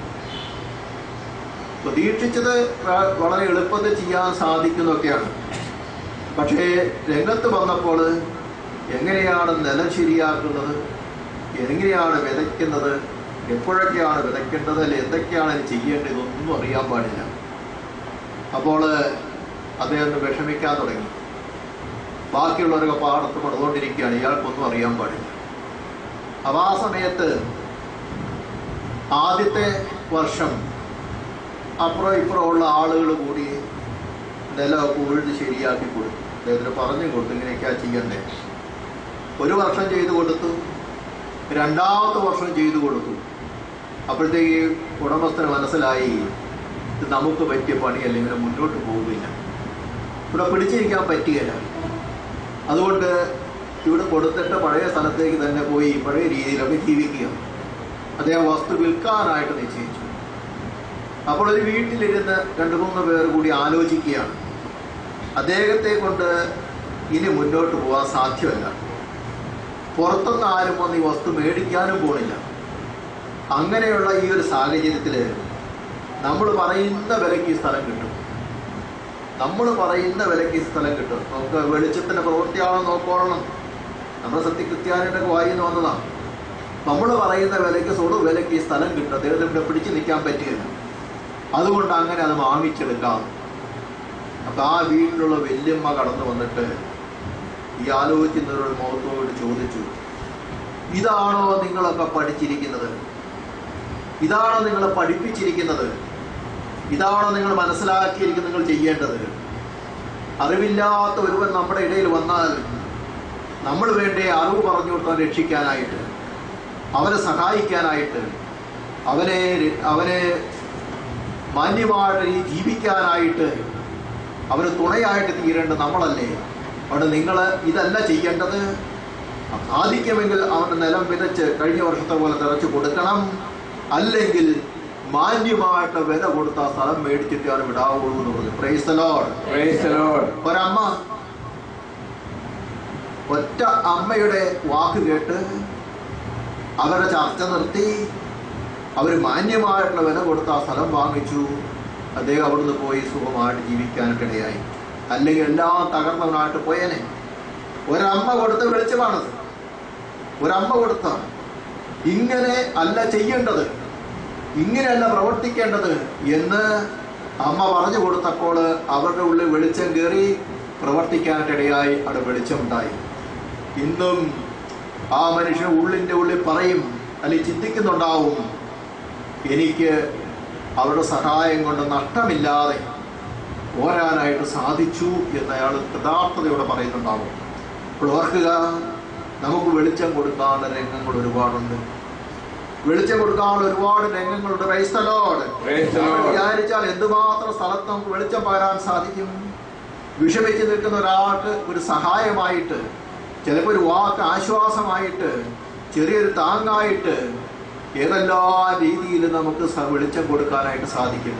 പ്രതീക്ഷിച്ചത് വ- വളരെ എളുപ്പത്തിൽ ചെയ്യാൻ സാധിക്കുന്നൊക്കെയാണ് പക്ഷേ രംഗത്ത് വന്നപ്പോൾ എങ്ങനെയാണ് നിലം ശരിയാക്കുന്നത് എങ്ങനെയാണ് വിതയ്ക്കുന്നത് എപ്പോഴൊക്കെയാണ് വിതയ്ക്കേണ്ടത് അല്ലെ എന്തൊക്കെയാണ് ഇത് ചെയ്യേണ്ടത് ഇതൊന്നും അറിയാൻ പാടില്ല അപ്പോൾ അദ്ദേഹം വിഷമിക്കാൻ തുടങ്ങി ബാക്കിയുള്ളവരൊക്കെ പാടത്ത് പടുകൊണ്ടിരിക്കുകയാണ് ഇയാൾക്കൊന്നും അറിയാൻ പാടില്ല അപ്പോൾ ആ സമയത്ത് ആദ്യത്തെ വർഷം അപ്പുറം ഇപ്പുറം ഉള്ള ആളുകൾ കൂടി നിലമൊക്കെ ഉഴുത് ശരിയാക്കി കൊടുത്തു അദ്ദേഹത്തിന് പറഞ്ഞു കൊടുത്തു ഇങ്ങനെയൊക്കെയാ ചെയ്യണ്ടേ ഒരു വർഷം ചെയ്തു കൊടുത്തു രണ്ടാമത്തെ വർഷം ചെയ്തു കൊടുത്തു അപ്പോഴത്തേക്ക് ഉടമസ്ഥന് മനസ്സിലായി ഇത് നമുക്ക് പറ്റിയ പണിയല്ല ഇങ്ങനെ മുന്നോട്ട് പോകില്ല ഇവിടെ പിടിച്ചിരിക്കാൻ പറ്റുകയില്ല അതുകൊണ്ട് ഇവിടെ കൊടുത്തിട്ട് പഴയ സ്ഥലത്തേക്ക് തന്നെ പോയി പഴയ രീതിയിലൊക്കെ ജീവിക്കുക അദ്ദേഹം വസ്തു വിൽക്കാനായിട്ട് നിശ്ചയിച്ചു അപ്പോൾ ഒരു വീട്ടിലിരുന്ന് രണ്ട് മൂന്ന് പേർ കൂടി ആലോചിക്കുകയാണ് അദ്ദേഹത്തെ കൊണ്ട് ഇനി മുന്നോട്ട് പോകാൻ സാധ്യമല്ല പുറത്തുനിന്ന് ആരും വന്ന് ഈ വസ്തു മേടിക്കാനും പോണില്ല അങ്ങനെയുള്ള ഈ ഒരു സാഹചര്യത്തിൽ നമ്മൾ പറയുന്ന വിലയ്ക്ക് ഈ സ്ഥലം കിട്ടും നമ്മൾ പറയുന്ന വിലയ്ക്ക് ഈ സ്ഥലം കിട്ടും നമുക്ക് വെളിച്ചത്തിന്റെ പ്രവൃത്തിയാണോ നോക്കോളണം നമ്മുടെ സത്യക്രിസ്ത്യാനിയുടെ വായിന്ന് വന്നതാണ് നമ്മൾ പറയുന്ന വിലയ്ക്ക് സ്വടു വിലയ്ക്ക് ഈ സ്ഥലം കിട്ടും അദ്ദേഹത്തിന് ഇവിടെ പിടിച്ചു നിൽക്കാൻ പറ്റില്ല അതുകൊണ്ട് അങ്ങനെ അത് വാങ്ങിച്ചെടുക്കാം അപ്പൊ ആ വീട്ടിലുള്ള വല്യമ്മ കടന്നു വന്നിട്ട് ഈ ആലോചിക്കുന്നവരുടെ മുഖത്തോട് ചോദിച്ചു ഇതാണോ നിങ്ങളൊക്കെ പഠിച്ചിരിക്കുന്നത് ഇതാണോ നിങ്ങളെ പഠിപ്പിച്ചിരിക്കുന്നത് ഇതാണോ നിങ്ങൾ മനസ്സിലാക്കിയിരിക്കുന്നത് നിങ്ങൾ ചെയ്യേണ്ടത് അറിവില്ലാത്ത ഒരുവൻ നമ്മുടെ ഇടയിൽ വന്നാൽ നമ്മൾ വേണ്ടേ അറിവ് പറഞ്ഞു കൊടുക്കാൻ രക്ഷിക്കാനായിട്ട് അവനെ സഹായിക്കാനായിട്ട് അവനെ അവനെ മാന്യമായിട്ട് ഈ ജീവിക്കാനായിട്ട് അവന് തുണയായിട്ട് തീരേണ്ടത് നമ്മളല്ലേ അവിടെ നിങ്ങൾ ഇതല്ല ചെയ്യേണ്ടത് സാധിക്കുമെങ്കിൽ അവന്റെ നിലം വിതച്ച് കഴിഞ്ഞ വർഷത്തെ പോലെ തിറച്ചു കൊടുക്കണം അല്ലെങ്കിൽ മാന്യമായിട്ട് വില കൊടുത്ത ആ സ്ഥലം മേടിച്ചിട്ട് അവർ വിടാവുള്ളൂ എന്ന് പറഞ്ഞു praise Lord Praise the Lord. ഒരമ്മ ഒറ്റ അമ്മയുടെ വാക്ക് കേട്ട് അവരുടെ ചർച്ച നിർത്തി അവർ മാന്യമായിട്ടുള്ള വില കൊടുത്ത് ആ സ്ഥലം വാങ്ങിച്ചു അദ്ദേഹം അവിടുന്ന് പോയി സുഖമായിട്ട് ജീവിക്കാനിടയായി അല്ലെങ്കിൽ എല്ലാം തകർന്നവനായിട്ട് പോയേനെ ഒരമ്മ കൊടുത്ത വെളിച്ചമാണത് ഒരമ്മ കൊടുത്ത ഇങ്ങനെ അല്ല ചെയ്യേണ്ടത് ഇങ്ങനെയല്ല പ്രവർത്തിക്കേണ്ടത് എന്ന് അമ്മ പറഞ്ഞു കൊടുത്തപ്പോൾ അവരുടെ ഉള്ളിൽ വെളിച്ചം കയറി പ്രവർത്തിക്കാനിടയായി അവിടെ വെളിച്ചമുണ്ടായി ഇന്നും ആ മനുഷ്യൻ ഉള്ളിൻ്റെ ഉള്ളിൽ പറയും അല്ലെങ്കിൽ ചിന്തിക്കുന്നുണ്ടാവും എനിക്ക് അവരുടെ സഹായം കൊണ്ട് നഷ്ടമില്ലാതെ പോരാനായിട്ട് സാധിച്ചു എന്ന് അയാൾ കൃതാർത്ഥതയോടെ പറയുന്നുണ്ടാവും അപ്പോൾ ഓർക്കുക നമുക്ക് വെളിച്ചം കൊടുക്കാനുള്ള രംഗങ്ങൾ ഒരുപാടുണ്ട് വെളിച്ചം കൊടുക്കാനുള്ള ഒരുപാട് രംഗങ്ങളുണ്ട് ക്രൈസ്തലോട് Praise the Lord. വിചാരിച്ചാൽ എന്തുമാത്രം സ്ഥലത്ത് നമുക്ക് വെളിച്ചം പകരാൻ സാധിക്കും വിഷമിച്ച് നിൽക്കുന്ന ഒരാൾക്ക് ഒരു സഹായമായിട്ട് ചിലപ്പോൾ ഒരു വാക്ക് ആശ്വാസമായിട്ട് ചെറിയൊരു താങ്ങായിട്ട് ഏതെല്ലാം രീതിയിൽ നമുക്ക് സ- വെളിച്ചം കൊടുക്കാനായിട്ട് സാധിക്കും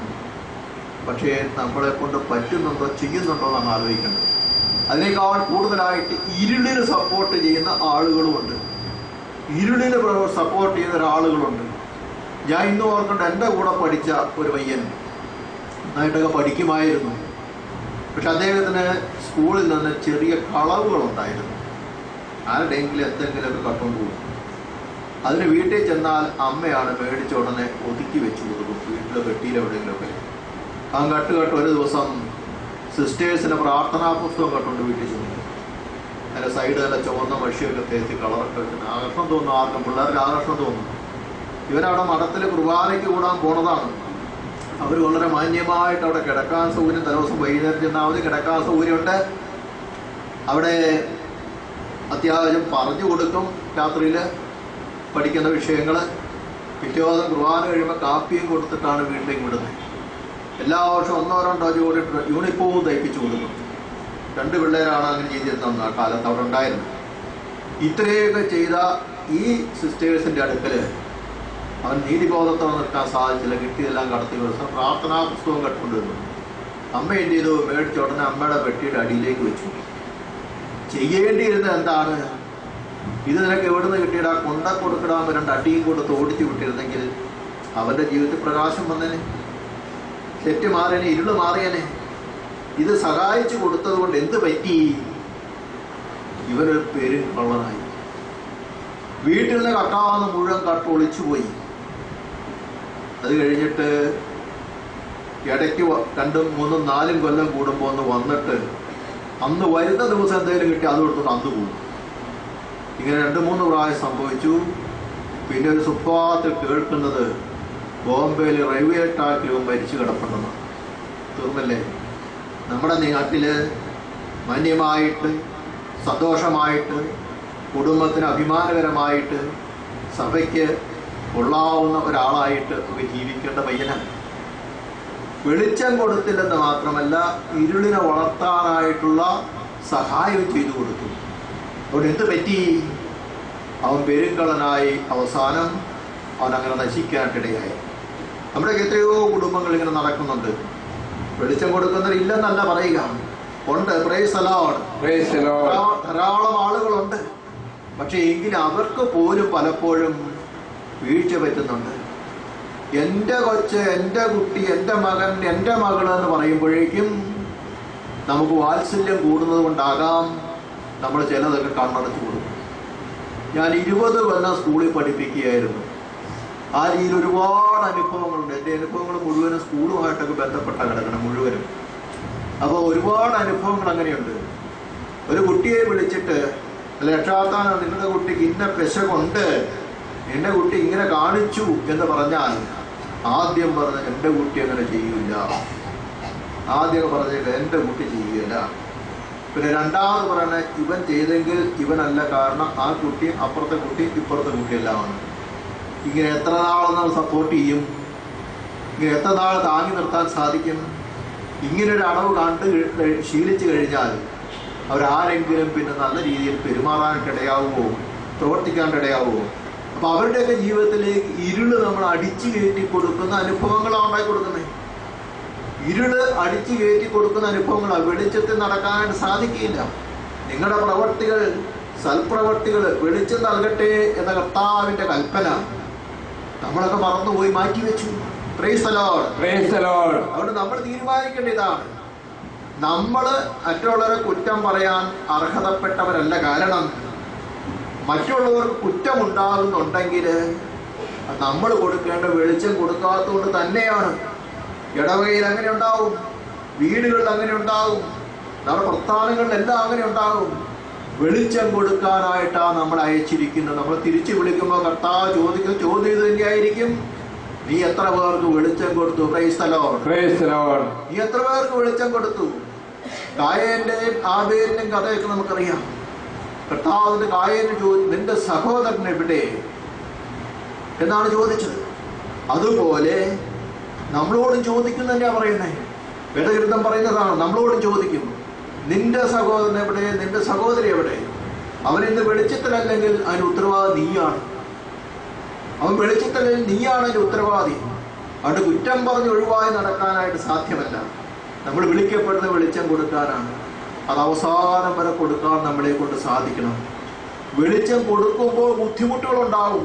പക്ഷേ നമ്മളെ കൊണ്ട് പറ്റുന്നുണ്ടോ ചെയ്യുന്നുണ്ടോ എന്നാണ് ആലോചിക്കേണ്ടത് അതിനേക്കാൾ കൂടുതലായിട്ട് ഇരുളിന് സപ്പോർട്ട് ചെയ്യുന്ന ആളുകളുമുണ്ട് ഇരുളിന് സപ്പോർട്ട് ചെയ്യുന്ന ഒരാളുകളുണ്ട് ഞാൻ ഇന്ന് ഓർക്കണ്ട എൻ്റെ കൂടെ പഠിച്ച ഒരു പയ്യൻ നന്നായിട്ടൊക്കെ പഠിക്കുമായിരുന്നു പക്ഷെ അദ്ദേഹത്തിന് സ്കൂളിൽ നിന്ന് ചെറിയ കളവുകളുണ്ടായിരുന്നു ആരുടെയെങ്കിലും എന്തെങ്കിലുമൊക്കെ കട്ടുകൊണ്ട് പോകും അതിന് വീട്ടിൽ ചെന്നാൽ അമ്മയാണ് മേടിച്ച ഉടനെ ഒതുക്കി വെച്ച് കൊടുക്കും വീട്ടിലെ പെട്ടിയിൽ എവിടെയെങ്കിലുമൊക്കെ ആ കട്ട് കട്ട് ഒരു ദിവസം സിസ്റ്റേഴ്സിന് പ്രാർത്ഥനാ പുസ്തകം കട്ടുകൊണ്ട് വീട്ടിൽ ചെന്നു അതിൻ്റെ സൈഡ് നല്ല ചുവന്ന മഷിയൊക്കെ തേച്ച് കളറൊക്കെ വെച്ചിട്ട് ആകർഷണം തോന്നുന്നു ആർക്കും പിള്ളേർക്ക് ആകർഷണം തോന്നുന്നു ഇവരവിടെ മഠത്തിൽ കുർബാനയ്ക്ക് കൂടാൻ പോണതാണ് അവർ വളരെ മാന്യമായിട്ട് അവിടെ കിടക്കാൻ സൗകര്യം തലേ ദിവസം വൈകുന്നേരം ചെന്നാൽ കിടക്കാൻ സൗകര്യമുണ്ട് അവിടെ അത്യാവശ്യം പറഞ്ഞു കൊടുക്കും രാത്രിയിൽ പഠിക്കുന്ന വിഷയങ്ങൾ പിറ്റേ ദിവസം കുർബാന കഴിയുമ്പോൾ കാപ്പിയും കൊടുത്തിട്ടാണ് വീട്ടിലേക്ക് വിടുന്നത് എല്ലാ വർഷവും ഒന്നോ രണ്ടോ ജോഡി യൂണിഫോം തയ്പ്പിച്ചു കൊടുക്കും രണ്ട് പിള്ളേരാണ് അങ്ങനെ ചെയ്തിരുന്നത് ആ കാലത്ത് അവിടെ ഉണ്ടായിരുന്നത് ഇത്രയൊക്കെ ചെയ്ത ഈ സിസ്റ്റേഴ്സിന്റെ അടുക്കൽ അവൻ നീതിബോധത്തോടെ നിൽക്കാൻ സാധിച്ചില്ല കിട്ടിയതെല്ലാം കടത്തി ദിവസം പ്രാർത്ഥനാ പുസ്തകം കട്ടുകൊണ്ടിരുന്നു അമ്മ എന്ത് ചെയ്തു മേടിച്ച ഉടനെ അമ്മയുടെ പെട്ടിയുടെ അടിയിലേക്ക് വെച്ചു ചെയ്യേണ്ടിയിരുന്നത് എന്താണ് ഇത് നിനക്ക് എവിടുന്ന് കിട്ടിയടാ കൊണ്ട കൊടുക്കിടാൻ രണ്ട് അടിയും കൊടുത്ത് ഓടിച്ചു വിട്ടിരുന്നെങ്കിൽ അവന്റെ ജീവിതത്തിൽ പ്രകാശം വന്നേനെ തെറ്റ് മാറിയനെ ഇരുള് മാറിയനെ ഇത് സഹായിച്ചു കൊടുത്തത് കൊണ്ട് എന്ത് പറ്റി ഇവനൊരു പേരും കള്ളനായി വീട്ടിൽ നിന്ന് കട്ടാവുന്ന മുഴുവൻ കട്ട് ഒളിച്ചുപോയി അത് കഴിഞ്ഞിട്ട് ഇടയ്ക്ക് വ- രണ്ടും മൂന്നും നാലും കൊല്ലം കൂടുമ്പോൾ ഒന്ന് വന്നിട്ട് അന്ന് വരുന്ന ദിവസം എന്തെങ്കിലും കിട്ടി അത് കൊടുത്തിട്ട് അന്ന് പോകും ഇങ്ങനെ രണ്ട് മൂന്ന് പ്രാവശ്യം സംഭവിച്ചു പിന്നെ ഒരു സുപ്രഭാതത്തിൽ കേൾക്കുന്നത് ബോംബെയിൽ റെയിൽവേ ട്രാക്കിൽ ഇവൻ മരിച്ചു കിടപ്പുണ്ടെന്ന് തീർന്നല്ലേ നമ്മുടെ നാട്ടില് മാന്യമായിട്ട് സന്തോഷമായിട്ട് കുടുംബത്തിന് അഭിമാനകരമായിട്ട് സഭയ്ക്ക് കൊള്ളാവുന്ന ഒരാളായിട്ട് ഒക്കെ ജീവിക്കേണ്ട പയ്യനാണ് വെളിച്ചം കൊടുത്തില്ലെന്ന് മാത്രമല്ല ഇരുളിനെ വളർത്താനായിട്ടുള്ള സഹായം ചെയ്തു കൊടുത്തു അതുകൊണ്ട് എന്ത് പറ്റി അവൻ പെരുങ്കളനായി അവസാനം അവൻ അങ്ങനെ നശിക്കാനിടയായി നമ്മുടെ എത്രയോ കുടുംബങ്ങൾ ഇങ്ങനെ നടക്കുന്നുണ്ട് വെളിച്ചം കൊടുക്കുന്നവരില്ലെന്നല്ല പറയുക ഉണ്ട് praise the Lord Praise the Lord. ധാരാളം ആളുകളുണ്ട് പക്ഷെ എങ്കിലും അവർക്ക് പോലും പലപ്പോഴും വീഴ്ച പറ്റുന്നുണ്ട് എൻ്റെ കൊച്ച് എൻ്റെ കുട്ടി എൻ്റെ മകൻ എൻ്റെ മകൾ എന്ന് പറയുമ്പോഴേക്കും നമുക്ക് വാത്സല്യം കൂടുന്നത് കൊണ്ടാകാം നമ്മൾ ചിലതൊക്കെ കണ്ണടച്ചു കൊടുക്കും ഞാൻ ഇരുപത് കൊല്ലം സ്കൂളിൽ പഠിപ്പിക്കുകയായിരുന്നു ആ രീതിയിൽ ഒരുപാട് അനുഭവങ്ങളുണ്ട് എൻ്റെ അനുഭവങ്ങൾ മുഴുവനും സ്കൂളുമായിട്ടൊക്കെ ബന്ധപ്പെട്ട കിടക്കണം മുഴുവനും അപ്പോൾ ഒരുപാട് അനുഭവങ്ങൾ അങ്ങനെയുണ്ട് ഒരു കുട്ടിയെ വിളിച്ചിട്ട് അല്ല രക്ഷാത്താന നിങ്ങളുടെ കുട്ടിക്ക് ഇന്ന പെശകൊണ്ട് എൻ്റെ കുട്ടി ഇങ്ങനെ കാണിച്ചു എന്ന് പറഞ്ഞാൽ ആദ്യം പറഞ്ഞ എൻ്റെ കുട്ടി അങ്ങനെ ചെയ്യില്ല ആദ്യം പറഞ്ഞിട്ട് എൻ്റെ കുട്ടി ചെയ്യില്ല പിന്നെ രണ്ടാമത് പറയണ ഇവൻ ചെയ്തെങ്കിൽ ഇവനല്ല കാരണം ആ കുട്ടി അപ്പുറത്തെ കുട്ടി ഇപ്പുറത്തെ കുട്ടിയെല്ലാമാണ് ഇങ്ങനെ എത്ര നാളെന്ന് സപ്പോർട്ട് ചെയ്യും ഇങ്ങനെ എത്ര നാൾ താങ്ങി നിർത്താൻ സാധിക്കും ഇങ്ങനെ ഒരു അളവ് കണ്ട് കഴി- ശീലിച്ചു കഴിഞ്ഞാൽ അവരാരെങ്കിലും പിന്നെ നല്ല രീതിയിൽ പെരുമാറാനിട്ടിടയാവുമോ പ്രവർത്തിക്കാനിട്ടിടയാവുമോ അപ്പൊ അവരുടെയൊക്കെ ജീവിതത്തിലേക്ക് ഇരുള് നമ്മൾ അടിച്ചു കയറ്റി കൊടുക്കുന്ന അനുഭവങ്ങളാണ് ഉണ്ടായി കൊടുക്കുന്നത് ഇരുള് അടിച്ചു കയറ്റി കൊടുക്കുന്ന അനുഭവങ്ങളാണ് വെളിച്ചത്തിൽ നടക്കാനായിട്ട് സാധിക്കില്ല നിങ്ങളുടെ പ്രവർത്തികൾ സൽപ്രവർത്തികൾ വെളിച്ചം നൽകട്ടെ എന്ന കർത്താവിന്റെ കൽപ്പന നമ്മളൊക്കെ മറന്നുപോയി മാറ്റിവെച്ചു praise the Lord Praise the Lord. അതുകൊണ്ട് നമ്മൾ തീരുമാനിക്കേണ്ട ഇതാണ് നമ്മൾ മറ്റുള്ളവരെ കുറ്റം പറയാൻ അർഹതപ്പെട്ടവരല്ല കാരണം മറ്റുള്ളവർക്ക് കുറ്റമുണ്ടാകുന്നുണ്ടെങ്കിൽ നമ്മൾ കൊടുക്കേണ്ട വെളിച്ചം കൊടുക്കാത്തതുകൊണ്ട് തന്നെയാണ് ഇടവകയിൽ അങ്ങനെ ഉണ്ടാവും വീടുകളിൽ അങ്ങനെ ഉണ്ടാവും നമ്മുടെ പ്രസ്ഥാനങ്ങളിലെല്ലാം അങ്ങനെ ഉണ്ടാകും വെളിച്ചം കൊടുക്കാനായിട്ടാണ് നമ്മൾ അയച്ചിരിക്കുന്നത് നമ്മൾ തിരിച്ചു വിളിക്കുമ്പോൾ കർത്താവ് ചോദിക്കുന്ന ചോദ്യം ഇത് തന്നെയായിരിക്കും നീ എത്ര പേർക്ക് വെളിച്ചം കൊടുത്തു ക്രൈസ്തലോ Praise the Lord. നീ എത്ര പേർക്ക് വെളിച്ചം കൊടുത്തു കായേന്റെയും ആബേലിന്റെയും കഥയൊക്കെ നമുക്കറിയാം കർത്താവിന്റെ കായേന് ചോദിച്ചു നിന്റെ സഹോദരൻ എവിടെ എന്നാണ് ചോദിച്ചത് അതുപോലെ നമ്മളോടും ചോദിക്കും തന്നെയാ പറയുന്നേ വേദഗ്രന്ഥം പറയുന്നതാണ് നമ്മളോടും ചോദിക്കും നിന്റെ സഹോദരൻ എവിടെ നിന്റെ സഹോദരി എവിടെ അവൻ ഇന്ന് വെളിച്ചത്തിലല്ലെങ്കിൽ അതിന് ഉത്തരവാദി നീയാണ് അവൻ വെളിച്ചത്തിലല്ലെങ്കിൽ നീയാണ് അതിന്റെ ഉത്തരവാദി അതുകൊണ്ട് കുറ്റം പറഞ്ഞ് ഒഴിവായി നടക്കാനായിട്ട് സാധ്യമല്ല നമ്മൾ വിളിക്കപ്പെടുന്ന വെളിച്ചം കൊടുക്കാനാണ് അത് അവസാനം വരെ കൊടുക്കാൻ നമ്മളെ കൊണ്ട് സാധിക്കണം വെളിച്ചം കൊടുക്കുമ്പോൾ ബുദ്ധിമുട്ടുകളുണ്ടാവും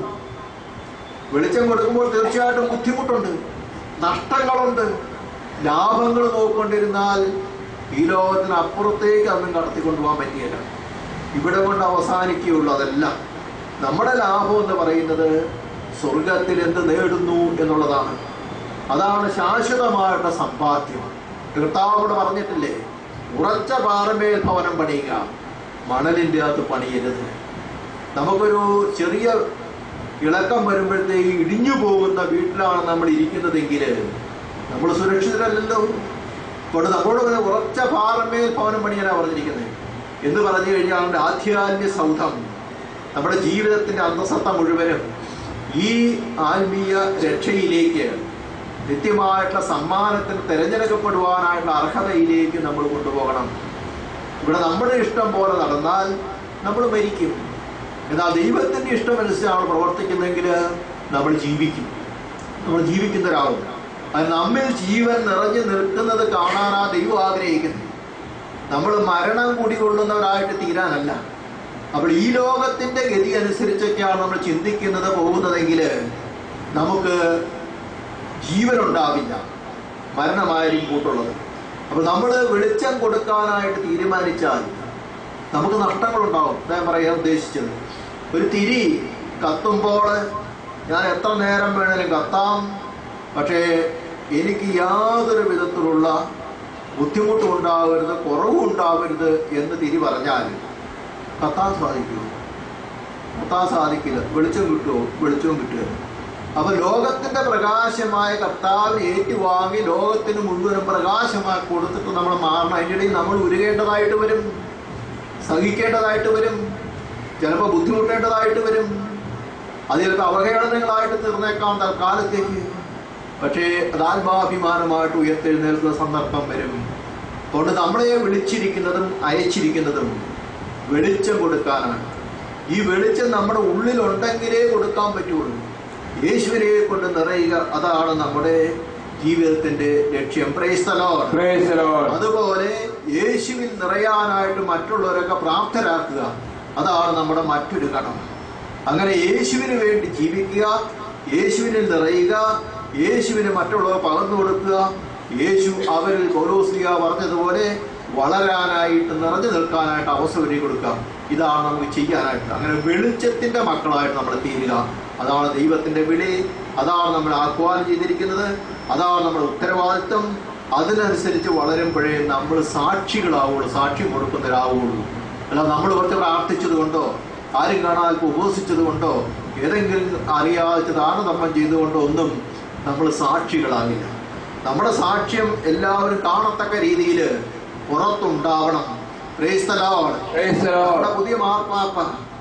വെളിച്ചം കൊടുക്കുമ്പോൾ തീർച്ചയായിട്ടും ബുദ്ധിമുട്ടുണ്ട് നഷ്ടങ്ങളുണ്ട് ലാഭങ്ങൾ നോക്കൊണ്ടിരുന്നാൽ ഈ ലോകത്തിന് അപ്പുറത്തേക്ക് അന്നും കടത്തിക്കൊണ്ടുപോകാൻ പറ്റിയല്ല ഇവിടെ കൊണ്ട് അവസാനിക്കുകയുള്ളൂ അതെല്ലാം നമ്മുടെ ലാഭം എന്ന് പറയുന്നത് സ്വർഗത്തിൽ എന്ത് നേടുന്നു എന്നുള്ളതാണ് അതാണ് ശാശ്വതമായിട്ടുള്ള സമ്പാദ്യം കർത്താവോട് പറഞ്ഞിട്ടില്ലേ ഉറച്ച പാറമേൽ ഭവനം പണിയുക മണലിൻ്റെ അകത്ത് പണിയരുത് നമുക്കൊരു ചെറിയ ഇളക്കം വരുമ്പോഴത്തേക്ക് ഇടിഞ്ഞു പോകുന്ന വീട്ടിലാണ് നമ്മൾ ഇരിക്കുന്നതെങ്കിൽ നമ്മൾ സുരക്ഷിതരല്ലല്ലോ അതുകൊണ്ട് നമ്മളോട് പറഞ്ഞ ഉറച്ച പാറമേൽ ഭവനം പണിയാനാണ് പറഞ്ഞിരിക്കുന്നത് എന്ന് പറഞ്ഞു കഴിഞ്ഞാൽ നമ്മുടെ ആധ്യാത്മ്യ സൗധം നമ്മുടെ ജീവിതത്തിന്റെ അന്തസത്ത മുഴുവനും ഈ ആത്മീയ രക്ഷയിലേക്ക് നിത്യമായിട്ടുള്ള സമ്മാനത്തിന് തിരഞ്ഞെടുക്കപ്പെടുവാനായിട്ടുള്ള അർഹതയിലേക്ക് നമ്മൾ കൊണ്ടുപോകണം ഇവിടെ നമ്മുടെ ഇഷ്ടം പോലെ നടന്നാൽ നമ്മൾ മരിക്കും എന്നാൽ ദൈവത്തിന്റെ ഇഷ്ടമനുസരിച്ചാണ് പ്രവർത്തിക്കുന്നെങ്കിൽ നമ്മൾ ജീവിക്കും നമ്മൾ ജീവിക്കുന്നവരാകും അത് നമ്മിൽ ജീവൻ നിറഞ്ഞു നിൽക്കുന്നത് കാണാനാ ദൈവം ആഗ്രഹിക്കുന്നത് നമ്മൾ മരണം കൂടി കൊള്ളുന്നവരായിട്ട് തീരാനല്ല അപ്പോൾ ഈ ലോകത്തിന്റെ ഗതി അനുസരിച്ചൊക്കെയാണ് നമ്മൾ ചിന്തിക്കുന്നത് പോകുന്നതെങ്കിൽ നമുക്ക് ജീവനുണ്ടാവില്ല മരണമായിരിക്കും കൂട്ടുള്ളത് അപ്പോൾ നമ്മൾ വെളിച്ചം കൊടുക്കാനായിട്ട് തീരുമാനിച്ചാൽ നമുക്ക് നഷ്ടങ്ങളുണ്ടാവും ഞാൻ പറയാൻ ഉദ്ദേശിച്ചത് ഒരു തിരി കത്തുമ്പോൾ ഞാൻ എത്ര നേരം വേണേലും കത്താം പക്ഷേ എനിക്ക് യാതൊരു വിധത്തിലുള്ള ബുദ്ധിമുട്ടും ഉണ്ടാവരുത് കുറവും ഉണ്ടാവരുത് എന്ന് തിരി പറഞ്ഞാൽ കത്താൻ സാധിക്കുമോ കത്താൻ സാധിക്കില്ല വെളിച്ചം കിട്ടുമോ വെളിച്ചവും കിട്ടുക അപ്പൊ ലോകത്തിന്റെ പ്രകാശമായ കർത്താവ് ഏറ്റുവാങ്ങി ലോകത്തിന് മുഴുവനും പ്രകാശമായി കൊടുത്തിട്ട് നമ്മൾ മാറണം അതിൻ്റെ ഇടയിൽ നമ്മൾ ഉരുകേണ്ടതായിട്ട് വരും സഹിക്കേണ്ടതായിട്ട് വരും ചിലപ്പോൾ ബുദ്ധിമുട്ടേണ്ടതായിട്ട് വരും അത് ചിലപ്പോൾ അവഹേളനങ്ങളായിട്ട് തീർന്നേക്കാം തൽക്കാലത്തേക്ക് പക്ഷേ അത് ആത്മാഭിമാനമായിട്ട് ഉയർത്തെഴുന്നേൽക്കുന്ന സന്ദർഭം വരും അതുകൊണ്ട് നമ്മളെ വിളിച്ചിരിക്കുന്നതും അയച്ചിരിക്കുന്നതും വെളിച്ചം കൊടുക്കാനാണ് ഈ വെളിച്ചം നമ്മുടെ ഉള്ളിലുണ്ടെങ്കിലേ കൊടുക്കാൻ പറ്റുള്ളൂ യേശുവിനെ കൊണ്ട് നിറയുക അതാണ് നമ്മുടെ ജീവിതത്തിന്റെ ലക്ഷ്യം പ്രൈസ്തലോ Praise the Lord. അതുപോലെ യേശുവിൽ നിറയാനായിട്ട് മറ്റുള്ളവരൊക്കെ പ്രാപ്തരാക്കുക അതാണ് നമ്മുടെ മറ്റൊരു കടമ അങ്ങനെ യേശുവിന് വേണ്ടി ജീവിക്കുക യേശുവിനിൽ നിറയുക യേശുവിന് മറ്റുള്ളവർ പകർന്നു കൊടുക്കുക യേശു അവരിൽ പൗലോസ്ലിയ പറഞ്ഞതുപോലെ വളരാനായിട്ട് നിറഞ്ഞു നിൽക്കാനായിട്ട് അവസരം ഒരുക്കി കൊടുക്കുക ഇതാണ് നമുക്ക് ചെയ്യാനായിട്ട് അങ്ങനെ വെളിച്ചത്തിന്റെ മക്കളായിട്ട് നമ്മൾ തീരുക അതാണ് ദൈവത്തിന്റെ വിളി അതാണ് നമ്മൾ ആഹ്വാനം ചെയ്തിരിക്കുന്നത് അതാണ് നമ്മുടെ ഉത്തരവാദിത്വം അതിനനുസരിച്ച് വളരുമ്പോഴേ നമ്മൾ സാക്ഷികളാവുള്ളൂ സാക്ഷ്യം കൊടുക്കുന്നവരാവുള്ളൂ അല്ല നമ്മൾ കുറച്ച് പ്രാർത്ഥിച്ചത് കൊണ്ടോ ആരും കാണാൻ ഉപവസിച്ചത് കൊണ്ടോ ഏതെങ്കിലും അറിയാതെ ദാനധർമ്മം ചെയ്തുകൊണ്ടോ ഒന്നും നമ്മൾ സാക്ഷികളാകില്ല നമ്മുടെ സാക്ഷ്യം എല്ലാവരും കാണത്തക്ക രീതിയിൽ പുറത്തുണ്ടാവണം Praise the Lord. Praise the നമ്മുടെ Lord. പുതിയ മാർപ്പാപ്പ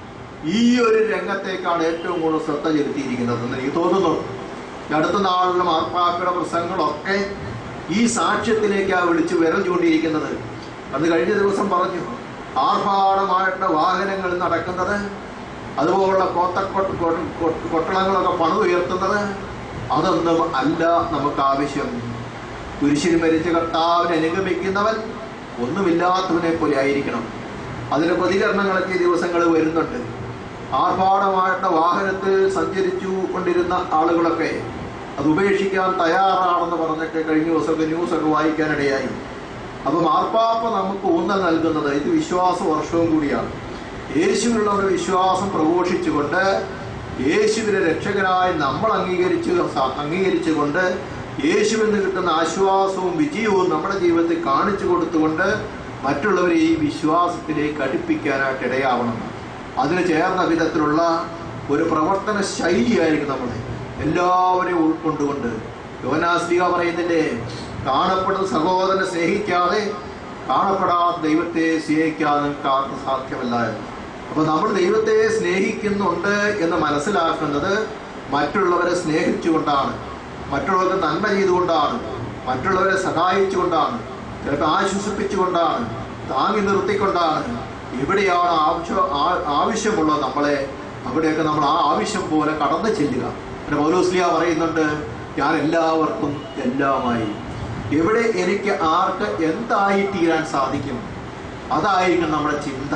ഈ ഒരു രംഗത്തേക്കാണ് ഏറ്റവും കൂടുതൽ ശ്രദ്ധ ചെലുത്തിയിരിക്കുന്നതെന്ന് എനിക്ക് തോന്നുന്നു ഈ അടുത്ത നാളിലെ മാർപ്പാപ്പയുടെ പ്രസംഗങ്ങളൊക്കെ ഈ സാക്ഷ്യത്തിലേക്കാണ് വിളിച്ച് വിരൽ ചൂണ്ടിയിരിക്കുന്നത് അത് കഴിഞ്ഞ ദിവസം പറഞ്ഞു ആർഭാടമായിട്ട് വാഹനങ്ങൾ നടക്കുന്നത് അതുപോലുള്ള കോത്തക്കൊട്ട് കൊട്ടളങ്ങളൊക്കെ പണിതുയർത്തുന്നത് അതൊന്നും അല്ല നമുക്ക് ആവശ്യം കുരിശിൽ മരിച്ച കർത്താവിനെ അനുഗമിക്കുന്നവൻ ഒന്നുമില്ലാത്തവനെ പോലെ ആയിരിക്കണം അതിന് പ്രതികരണങ്ങളൊക്കെ ഈ ദിവസങ്ങൾ വരുന്നുണ്ട് ആർഭാടമായിട്ട് വാഹനത്തിൽ സഞ്ചരിച്ചു കൊണ്ടിരുന്ന ആളുകളൊക്കെ അത് ഉപേക്ഷിക്കാൻ തയ്യാറാണെന്ന് പറഞ്ഞൊക്കെ കഴിഞ്ഞ ദിവസമൊക്കെ ന്യൂസൊക്കെ വായിക്കാനിടയായി അപ്പൊ മാർപ്പാപ്പ നമുക്ക് ഊന്നൽ നൽകുന്നത് ഇത് വിശ്വാസ വർഷവും കൂടിയാണ് യേശുവിലുള്ള ഒരു വിശ്വാസം പ്രഘോഷിച്ചുകൊണ്ട് യേശുവിനെ രക്ഷകനായി നമ്മൾ അംഗീകരിച്ച് സ- അംഗീകരിച്ചുകൊണ്ട് യേശുവിൽ നിന്ന് കിട്ടുന്ന ആശ്വാസവും വിജയവും നമ്മുടെ ജീവിതത്തിൽ കാണിച്ചു കൊടുത്തുകൊണ്ട് മറ്റുള്ളവരെ ഈ വിശ്വാസത്തിലേക്ക് അടുപ്പിക്കാനായിട്ട് ഇടയാവണം അതിന് ചേർന്ന വിധത്തിലുള്ള ഒരു പ്രവർത്തന ശൈലിയായിരിക്കും നമ്മുടെ എല്ലാവരെയും ഉൾക്കൊണ്ടുകൊണ്ട് യോനാസ്ലിക പറയുന്നില്ലേ കാണപ്പെടുന്ന സഹോദരനെ സ്നേഹിക്കാതെ കാണപ്പെടാത്ത ദൈവത്തെ സ്നേഹിക്കാതെ നിങ്ങൾക്ക് ആർക്കും സാധ്യമല്ല എന്ന് അപ്പൊ നമ്മൾ ദൈവത്തെ സ്നേഹിക്കുന്നുണ്ട് എന്ന് മനസ്സിലാക്കുന്നത് മറ്റുള്ളവരെ സ്നേഹിച്ചുകൊണ്ടാണ് മറ്റുള്ളവർക്ക് നന്മ ചെയ്തുകൊണ്ടാണ് മറ്റുള്ളവരെ സഹായിച്ചുകൊണ്ടാണ് ചിലപ്പോൾ ആശ്വസിപ്പിച്ചുകൊണ്ടാണ് താങ്ങി നിർത്തിക്കൊണ്ടാണ് എവിടെയാണ് ആവശ്യം ആ- ആവശ്യമുള്ളത് നമ്മളെ അവിടെയൊക്കെ നമ്മൾ ആ ആവശ്യം പോലെ കടന്നു ചെല്ലുക പിന്നെ പൗലോസ്ലിയ പറയുന്നുണ്ട് ഞാൻ എല്ലാവർക്കും എല്ലാമായി എവിടെ എനിക്ക് ആർക്ക് എന്തായി തീരാൻ സാധിക്കും അതായിരിക്കും നമ്മുടെ ചിന്ത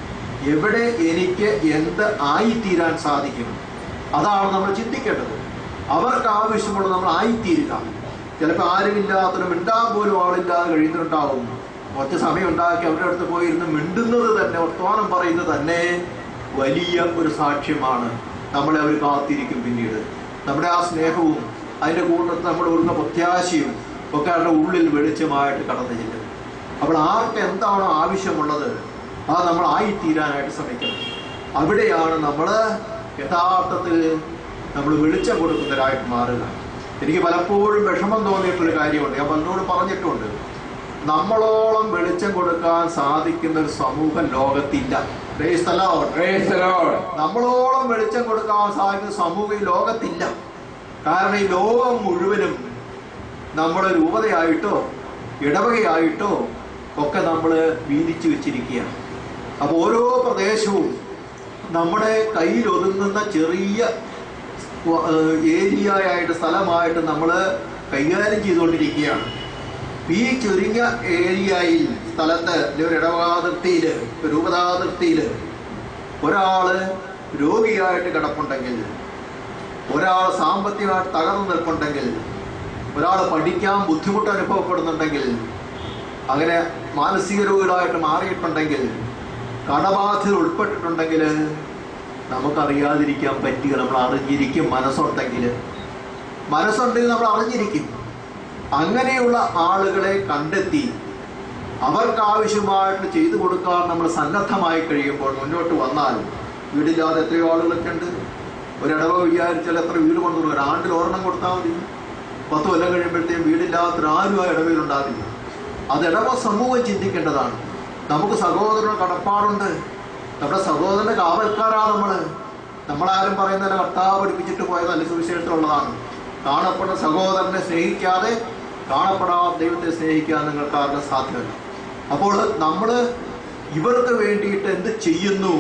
എവിടെ എനിക്ക് എന്ത് ആയിത്തീരാൻ സാധിക്കും അതാണ് നമ്മൾ ചിന്തിക്കേണ്ടത് അവർക്ക് ആവശ്യമുള്ളത് നമ്മൾ ആയിത്തീരുക ചിലപ്പോൾ ആരുമില്ലാത്തൊരു മിണ്ടാൻ പോലും ആളില്ലാതെ കഴിയുന്നുണ്ടാവും കുറച്ച് സമയം ഉണ്ടാക്കി അവരുടെ അടുത്ത് പോയിരുന്ന് മിണ്ടുന്നത് തന്നെ വർത്തമാനം പറയുന്നത് തന്നെ വലിയ ഒരു സാക്ഷ്യമാണ് നമ്മളെ അവർ കാത്തിരിക്കും പിന്നീട് നമ്മുടെ ആ സ്നേഹവും അതിൻ്റെ കൂട്ടത്തിൽ നമ്മൾ കൊടുക്കുന്ന പ്രത്യാശയും ഒക്കെ അവരുടെ ഉള്ളിൽ വെളിച്ചമായിട്ട് കടന്നു ചെല്ലും അപ്പോൾ ആർക്ക് എന്താണോ ആവശ്യമുള്ളത് അത് നമ്മൾ ആയിത്തീരാനായിട്ട് ശ്രമിക്കണം അവിടെയാണ് നമ്മൾ യഥാർത്ഥത്തിൽ നമ്മൾ വെളിച്ചം കൊടുക്കുന്നവരായിട്ട് മാറുക എനിക്ക് പലപ്പോഴും വിഷമം തോന്നിയിട്ടൊരു കാര്യമുണ്ട് ഞാൻ പലരോടും പറഞ്ഞിട്ടുണ്ട് നമ്മളോളം വെളിച്ചം കൊടുക്കാൻ സാധിക്കുന്ന ഒരു സമൂഹം ലോകത്തില്ല Praise the Lord. Praise the Lord. നമ്മളോളം വെളിച്ചം കൊടുക്കാൻ സാധിക്കുന്ന സമൂഹം ഈ ലോകത്തില്ല കാരണം ഈ ലോകം മുഴുവനും നമ്മുടെ രൂപതയായിട്ടോ ഇടവകയായിട്ടോ ഒക്കെ നമ്മൾ വീതിച്ചു വെച്ചിരിക്കുകയാണ് അപ്പോൾ ഓരോ പ്രദേശവും നമ്മുടെ കയ്യിൽ ഒതുങ്ങുന്ന ചെറിയ വ- ഏഹ് ഏരിയ ആയിട്ട് സ്ഥലമായിട്ട് നമ്മൾ കൈകാര്യം ചെയ്തുകൊണ്ടിരിക്കുകയാണ് ഈ ചുരുങ്ങിയ ഏരിയയിൽ സ്ഥലത്ത് അല്ലെങ്കിൽ ഒരു ഇടവകാതിർത്തിയിൽ രൂപതാതിർത്തിയിൽ ഒരാള് രോഗിയായിട്ട് കിടപ്പുണ്ടെങ്കിൽ ഒരാൾ സാമ്പത്തികമായിട്ട് തകർന്നു നിൽപ്പുണ്ടെങ്കിൽ ഒരാൾ പഠിക്കാൻ ബുദ്ധിമുട്ട് അനുഭവപ്പെടുന്നുണ്ടെങ്കിൽ അങ്ങനെ മാനസിക രോഗികളായിട്ട് മാറിയിട്ടുണ്ടെങ്കിൽ കടബാധ്യത ഉൾപ്പെട്ടിട്ടുണ്ടെങ്കിൽ നമുക്കറിയാതിരിക്കാൻ പറ്റുക നമ്മൾ അറിഞ്ഞിരിക്കും മനസ്സുണ്ടെങ്കിൽ മനസ്സുണ്ടെങ്കിൽ നമ്മൾ അറിഞ്ഞിരിക്കും അങ്ങനെയുള്ള ആളുകളെ കണ്ടെത്തി അവർക്ക് ആവശ്യമായിട്ട് ചെയ്തു കൊടുക്കാൻ നമ്മൾ സന്നദ്ധമായി കഴിയുമ്പോൾ മുന്നോട്ട് വന്നാൽ വീടില്ലാതെ എത്രയോ ആളുകളൊക്കെ ഉണ്ട് ഒരിടവ വിചാരിച്ചാൽ എത്ര വീട് കൊണ്ടു കൊടുക്കുക ആണ്ടിൽ ഒരെണ്ണം കൊടുത്താൽ മതി പത്ത് കൊല്ലം കഴിയുമ്പോഴത്തേക്കും വീടില്ലാത്ത ആരും ആ ഇടവയിലുണ്ടാകില്ല അത് ഇടവ സമൂഹം ചിന്തിക്കേണ്ടതാണ് നമുക്ക് സഹോദരന് കടപ്പാടുണ്ട് നമ്മുടെ സഹോദരന്റെ കാവൽക്കാരാണ് നമ്മള് നമ്മളാരും പറയുന്നതിനെ കർത്താവ് പഠിപ്പിച്ചിട്ട് പോയതല്ല സുവിശേഷത്തിലുള്ളതാണ് കാണപ്പെടുന്ന സഹോദരനെ സ്നേഹിക്കാതെ കാണപ്പെടാത്ത ദൈവത്തെ സ്നേഹിക്കാൻ നിങ്ങൾക്ക് ആർക്കും സാധ്യമല്ല അപ്പോൾ നമ്മൾ ഇവർക്ക് വേണ്ടിയിട്ട് എന്ത് ചെയ്യുന്നു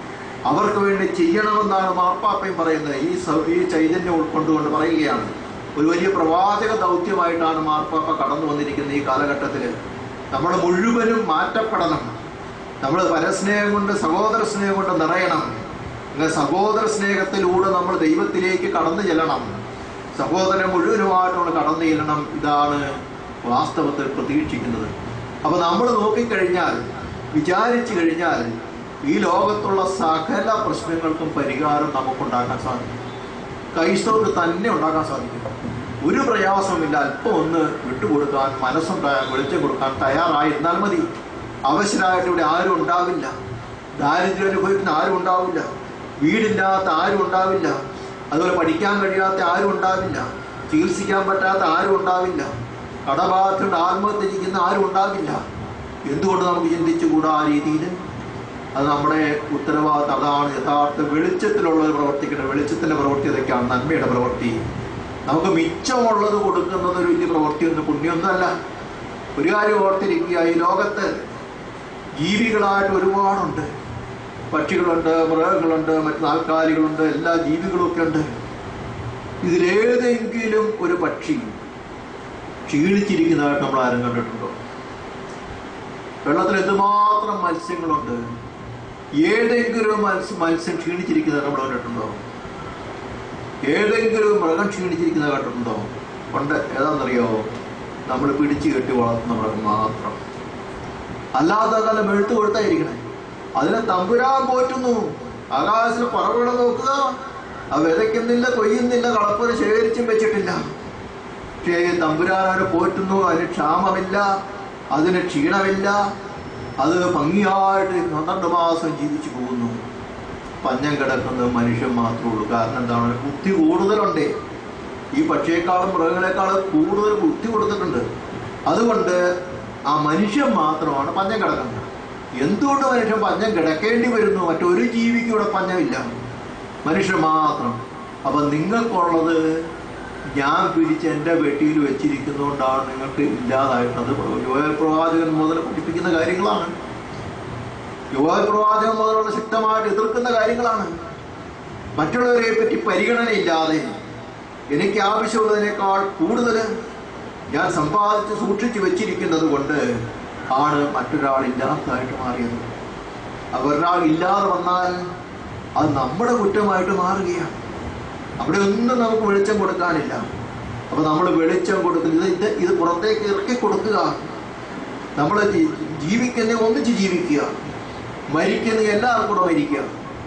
അവർക്ക് വേണ്ടി ചെയ്യണമെന്നാണ് മാർപ്പാപ്പയും പറയുന്നത് ഈ സ- ഈ ചൈതന്യം ഉൾക്കൊണ്ടുകൊണ്ട് പറയുകയാണ് ഒരു വലിയ പ്രവാചക ദൗത്യമായിട്ടാണ് മാർപ്പാപ്പ കടന്നു വന്നിരിക്കുന്ന ഈ കാലഘട്ടത്തിൽ നമ്മൾ മുഴുവനും മാറ്റപ്പെടണം നമ്മൾ പരസ്നേഹം കൊണ്ട് സഹോദര സ്നേഹം കൊണ്ട് നിറയണം അങ്ങനെ സഹോദര സ്നേഹത്തിലൂടെ നമ്മൾ ദൈവത്തിലേക്ക് കടന്നു ചെല്ലണം സഹോദരൻ മുഴുവനുമായിട്ട് നമ്മൾ കടന്നു ചെല്ലണം ഇതാണ് വാസ്തവത്തിൽ പ്രതീക്ഷിക്കുന്നത് അപ്പൊ നമ്മൾ നോക്കിക്കഴിഞ്ഞാൽ വിചാരിച്ചു കഴിഞ്ഞാൽ ഈ ലോകത്തുള്ള സകല പ്രശ്നങ്ങൾക്കും പരിഹാരം നമുക്കുണ്ടാക്കാൻ സാധിക്കും ക്രൈസ്തവർക്ക് തന്നെ ഉണ്ടാക്കാൻ സാധിക്കും ഒരു പ്രയാസവുമില്ല അല്പം ഒന്ന് വിട്ടുകൊടുക്കാൻ മനസ്സുണ്ടാകാൻ വെളിച്ചം കൊടുക്കാൻ തയ്യാറായിരുന്നാൽ മതി അവശരായിട്ട് ഇവിടെ ആരും ഉണ്ടാവില്ല ദാരിദ്ര്യം അനുഭവിക്കുന്ന ആരും ഉണ്ടാവില്ല വീടില്ലാത്ത ആരും ഉണ്ടാവില്ല അതുപോലെ പഠിക്കാൻ കഴിയാത്ത ആരും ഉണ്ടാവില്ല ചികിത്സിക്കാൻ പറ്റാത്ത ആരും ഉണ്ടാവില്ല കടബാധയുടെ ആത്മഹത്യ ചെയ്യുന്ന ആരും ഉണ്ടാവില്ല എന്തുകൊണ്ട് നമുക്ക് ചിന്തിച്ചുകൂടാ ആ രീതിയിൽ അത് നമ്മുടെ ഉത്തരവാദിത്തം അതാണ് യഥാർത്ഥ വെളിച്ചത്തിലുള്ളവർ പ്രവർത്തിക്കേണ്ട വെളിച്ചത്തിന്റെ പ്രവൃത്തി അതൊക്കെയാണ് നന്മയുടെ പ്രവൃത്തി നമുക്ക് മിച്ചമുള്ളത് കൊടുക്കുന്നത് ഒരു വലിയ പ്രവൃത്തിയൊന്നും പുണ്യമൊന്നുമല്ല ഒരു കാര്യം ഓർത്തിരിക്കുക ഈ ലോകത്ത് ജീവികളായിട്ട് ഒരുപാടുണ്ട് പക്ഷികളുണ്ട് മൃഗങ്ങളുണ്ട് മറ്റ് നാൽക്കാലികളുണ്ട് എല്ലാ ജീവികളും ഒക്കെ ഉണ്ട് ഇതിലേതെങ്കിലും ഒരു പക്ഷി ക്ഷീണിച്ചിരിക്കുന്നതായിട്ട് നമ്മൾ ആരും കണ്ടിട്ടുണ്ടോ വെള്ളത്തിൽ എന്തുമാത്രം മത്സ്യങ്ങളുണ്ട് ഏതെങ്കിലും ഒരു മത്സ്യം മത്സ്യം ക്ഷീണിച്ചിരിക്കുന്നത് നമ്മൾ കണ്ടിട്ടുണ്ടോ ഏതെങ്കിലും ഒരു മൃഗം ക്ഷീണിച്ചിരിക്കുന്നത് കണ്ടിട്ടുണ്ടോ ഉണ്ട് ഏതാണെന്നറിയോ നമ്മൾ പിടിച്ചു കെട്ടി വളർത്തുന്ന മൃഗം മാത്രം അല്ലാത്ത കാലം എഴുത്ത് കൊടുത്തായിരിക്കണേ അതിനെ തമ്പുരാൻ പോറ്റുന്നു ആകാശത്തിൽ പറവുകൾ നോക്കുക അത് വിതയ്ക്കുന്നില്ല കൊയ്യുന്നില്ല കളപ്പുര ശേഖരിച്ചും വെച്ചിട്ടില്ല പക്ഷേ തമ്പുരാൻ അവരെ പോറ്റുന്നു അതിന് ക്ഷാമമില്ല അതിന് ക്ഷീണമില്ല അത് ഭംഗിയായിട്ട് പന്ത്രണ്ട് മാസം ജീവിച്ചു പോകുന്നു പഞ്ഞം കിടക്കുന്നത് മനുഷ്യൻ മാത്രമേ ഉള്ളൂ കാരണം എന്താണ് ബുദ്ധി കൂടുതലുണ്ട് ഈ പക്ഷിയേക്കാളും മൃഗങ്ങളെക്കാളും കൂടുതൽ ബുദ്ധി കൊടുത്തിട്ടുണ്ട് അതുകൊണ്ട് ആ മനുഷ്യൻ മാത്രമാണ് പഞ്ഞം കിടക്കുന്നത് എന്തുകൊണ്ട് മനുഷ്യൻ പഞ്ഞം കിടക്കേണ്ടി വരുന്നു മറ്റൊരു ജീവിക്കും ഇവിടെ പഞ്ഞമില്ല മനുഷ്യൻ മാത്രം അപ്പൊ നിങ്ങൾക്കുള്ളത് ഞാൻ പിടിച്ച് എൻ്റെ വെട്ടിയിൽ വെച്ചിരിക്കുന്നതുകൊണ്ടാണ് നിങ്ങൾക്ക് ഇല്ലാതായിട്ടത് യോയൽ പ്രവാചകൻ മുതൽ പഠിപ്പിക്കുന്ന കാര്യങ്ങളാണ് യോയൽ പ്രവാചകൻ മുതലുള്ള ശക്തമായിട്ട് എതിർക്കുന്ന കാര്യങ്ങളാണ് മറ്റുള്ളവരെ പറ്റി പരിഗണനയില്ലാതെ എനിക്ക് ആവശ്യമുള്ളതിനേക്കാൾ കൂടുതൽ ഞാൻ സമ്പാദിച്ച് സൂക്ഷിച്ചു വെച്ചിരിക്കുന്നത് കൊണ്ട് ആണ് മറ്റൊരാൾ ഇല്ലാത്തതായിട്ട് മാറിയത് അവരൊരാൾ ഇല്ലാതെ വന്നാൽ അത് നമ്മുടെ കുറ്റമായിട്ട് മാറുകയാണ് അവിടെ ഒന്നും നമുക്ക് വെളിച്ചം കൊടുക്കാനില്ല അപ്പൊ നമ്മൾ വെളിച്ചം കൊടുക്കുന്നത് ഇത് ഇത് പുറത്തേക്ക് ഇറക്കി കൊടുക്കുക നമ്മൾ ജീവിക്കുന്ന ഒന്നിച്ച് ജീവിക്കുക മരിക്കുന്ന എല്ലാവർക്കും കൂടെ മരിക്കുക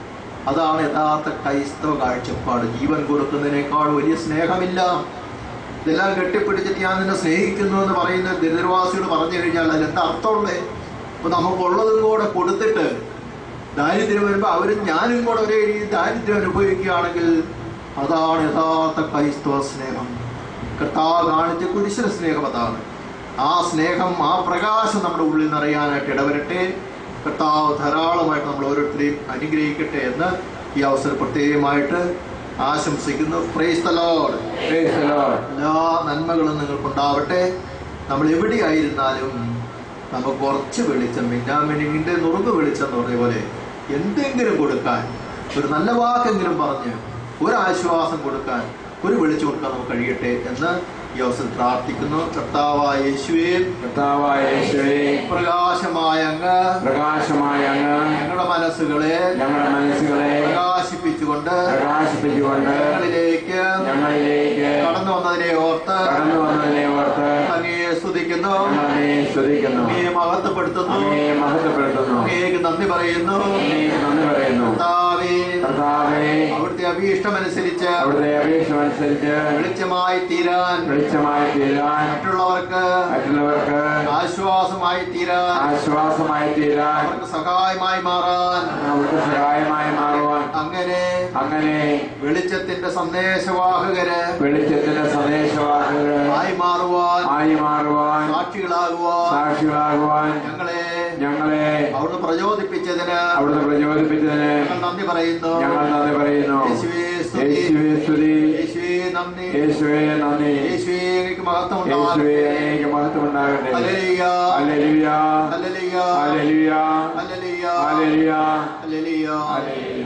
അതാണ് യഥാർത്ഥ ക്രൈസ്തവ കാഴ്ചപ്പാട് ജീവൻ കൊടുക്കുന്നതിനേക്കാൾ വലിയ സ്നേഹമില്ല ഇതെല്ലാം കെട്ടിപ്പിടിച്ചിട്ട് ഞാൻ നിന്നെ സ്നേഹിക്കുന്നു എന്ന് പറയുന്ന ദരിദ്രവാസിയോട് പറഞ്ഞു കഴിഞ്ഞാൽ അതിൽ എന്താ അർത്ഥമുള്ളേ അപ്പൊ നമുക്കുള്ളതും കൂടെ കൊടുത്തിട്ട് ദാരിദ്ര്യം വരുമ്പോൾ അവരും ഞാനും കൂടെ ഒരേ രീതി ദാരിദ്ര്യം അനുഭവിക്കുകയാണെങ്കിൽ അതാണ് യഥാർത്ഥ ക്രൈസ്തവ സ്നേഹം കർത്താവ് കാണിച്ച കുരിശിന സ്നേഹം അതാണ് ആ സ്നേഹം ആ പ്രകാശം നമ്മുടെ ഉള്ളിൽ നിറയാനായിട്ട് ഇടവരട്ടെ കർത്താവ് ധാരാളമായിട്ട് നമ്മൾ ഓരോരുത്തരെയും അനുഗ്രഹിക്കട്ടെ എന്ന് ഈ അവസരം പ്രത്യേകമായിട്ട് ആശംസിക്കുന്നു praise the Lord Praise the Lord. എല്ലാ നന്മകളും നിങ്ങൾക്കുണ്ടാവട്ടെ നമ്മൾ എവിടെയായിരുന്നാലും നമുക്ക് കുറച്ച് വെളിച്ചം മിന്നാമിനിങ്ങിന്റെ നുറുങ്ങ് വെളിച്ചം എന്ന് പറഞ്ഞ പോലെ എന്തെങ്കിലും കൊടുക്കാൻ ഒരു നല്ല വാക്കെങ്കിലും പറഞ്ഞ് ഒരു ആശ്വാസം കൊടുക്കാൻ ഒരു വെളിച്ചം കൊടുക്കാൻ നമുക്ക് കഴിയട്ടെ എന്ന് ഈ അവസരം പ്രാർത്ഥിക്കുന്നു കർത്താവായ യേശുവേ കർത്താവായ യേശുവേ പ്രകാശമായ അങ്ങ് പ്രകാശമായ അങ്ങ് ഞങ്ങളുടെ മനസ്സുകളെ ഞങ്ങളുടെ മനസ്സുകളെ പ്രകാശിപ്പിച്ചുകൊണ്ട് പ്രകാശിപ്പിച്ചുകൊണ്ട് ഞങ്ങളിലേക്ക് ഞങ്ങളിലേക്ക് കടന്നു വന്നതിനെ ഓർത്ത് കടന്നു വന്നതിനെ ഓർത്ത് അങ്ങയെ സ്തുതിക്കുന്നു ഞങ്ങളെ സ്തുതിക്കുന്നു അങ്ങയെ മഹത്വപ്പെടുത്തുന്നു അങ്ങയെ മഹത്വപ്പെടുത്തുന്നു അങ്ങേക്ക് നന്ദി പറയുന്നു അങ്ങേക്ക് നന്ദി പറയുന്നു കർത്താവേ കർത്താവേ അവിടുത്തെ അഭീഷ്ടമനുസരിച്ച് അവിടുത്തെ അപേക്ഷമനുസരിച്ച് വെളിച്ചമായി തീരാൻ വെളിച്ചമായി തീരാൻ മറ്റുള്ളവർക്ക് മറ്റുള്ളവർക്ക് ആശ്വാസമായി തീരാൻ ആശ്വാസമായി തീരാൻ അവർക്ക് സഹായമായി മാറാൻ അവർക്ക് സഹായമായി മാറുവാൻ അങ്ങനെ അങ്ങനെ വെളിച്ചത്തിന്റെ സന്ദേശവാഹകര് വെളിച്ചത്തിന്റെ സന്ദേശവാഹകർ ആയി മാറുവാൻ ആയി മാറുവാൻ സാക്ഷികളാകുവാൻ സാക്ഷികളാകുവാൻ ഞങ്ങളെ ഞങ്ങളെ അവിടുന്ന് പ്രചോദിപ്പിച്ചതിന് അവിടുന്ന് പ്രചോദിപ്പിച്ചതിന് ഞങ്ങൾ നന്ദി പറയുന്നു ഞങ്ങൾ നന്ദി പറയുന്നു യേശുവേ സ്തുതി യേശുവേ സ്തുതി യേശുവേ നന്ദി യേശുവേ നന്ദി യേശുവേ അങ്ങേക്ക് മഹത്വം യേശുവേ ഉണ്ടാകട്ടെ അങ്ങേക്ക് മഹത്വം ഉണ്ടാകട്ടെ ഹല്ലേലൂയ ഹല്ലേലൂയ ഹല്ലേലൂയ ഹല്ലേലൂയ ഹല്ലേലൂയ ഹല്ലേലൂയ ഹല്ലേലൂയ ഹല്ലേലൂയ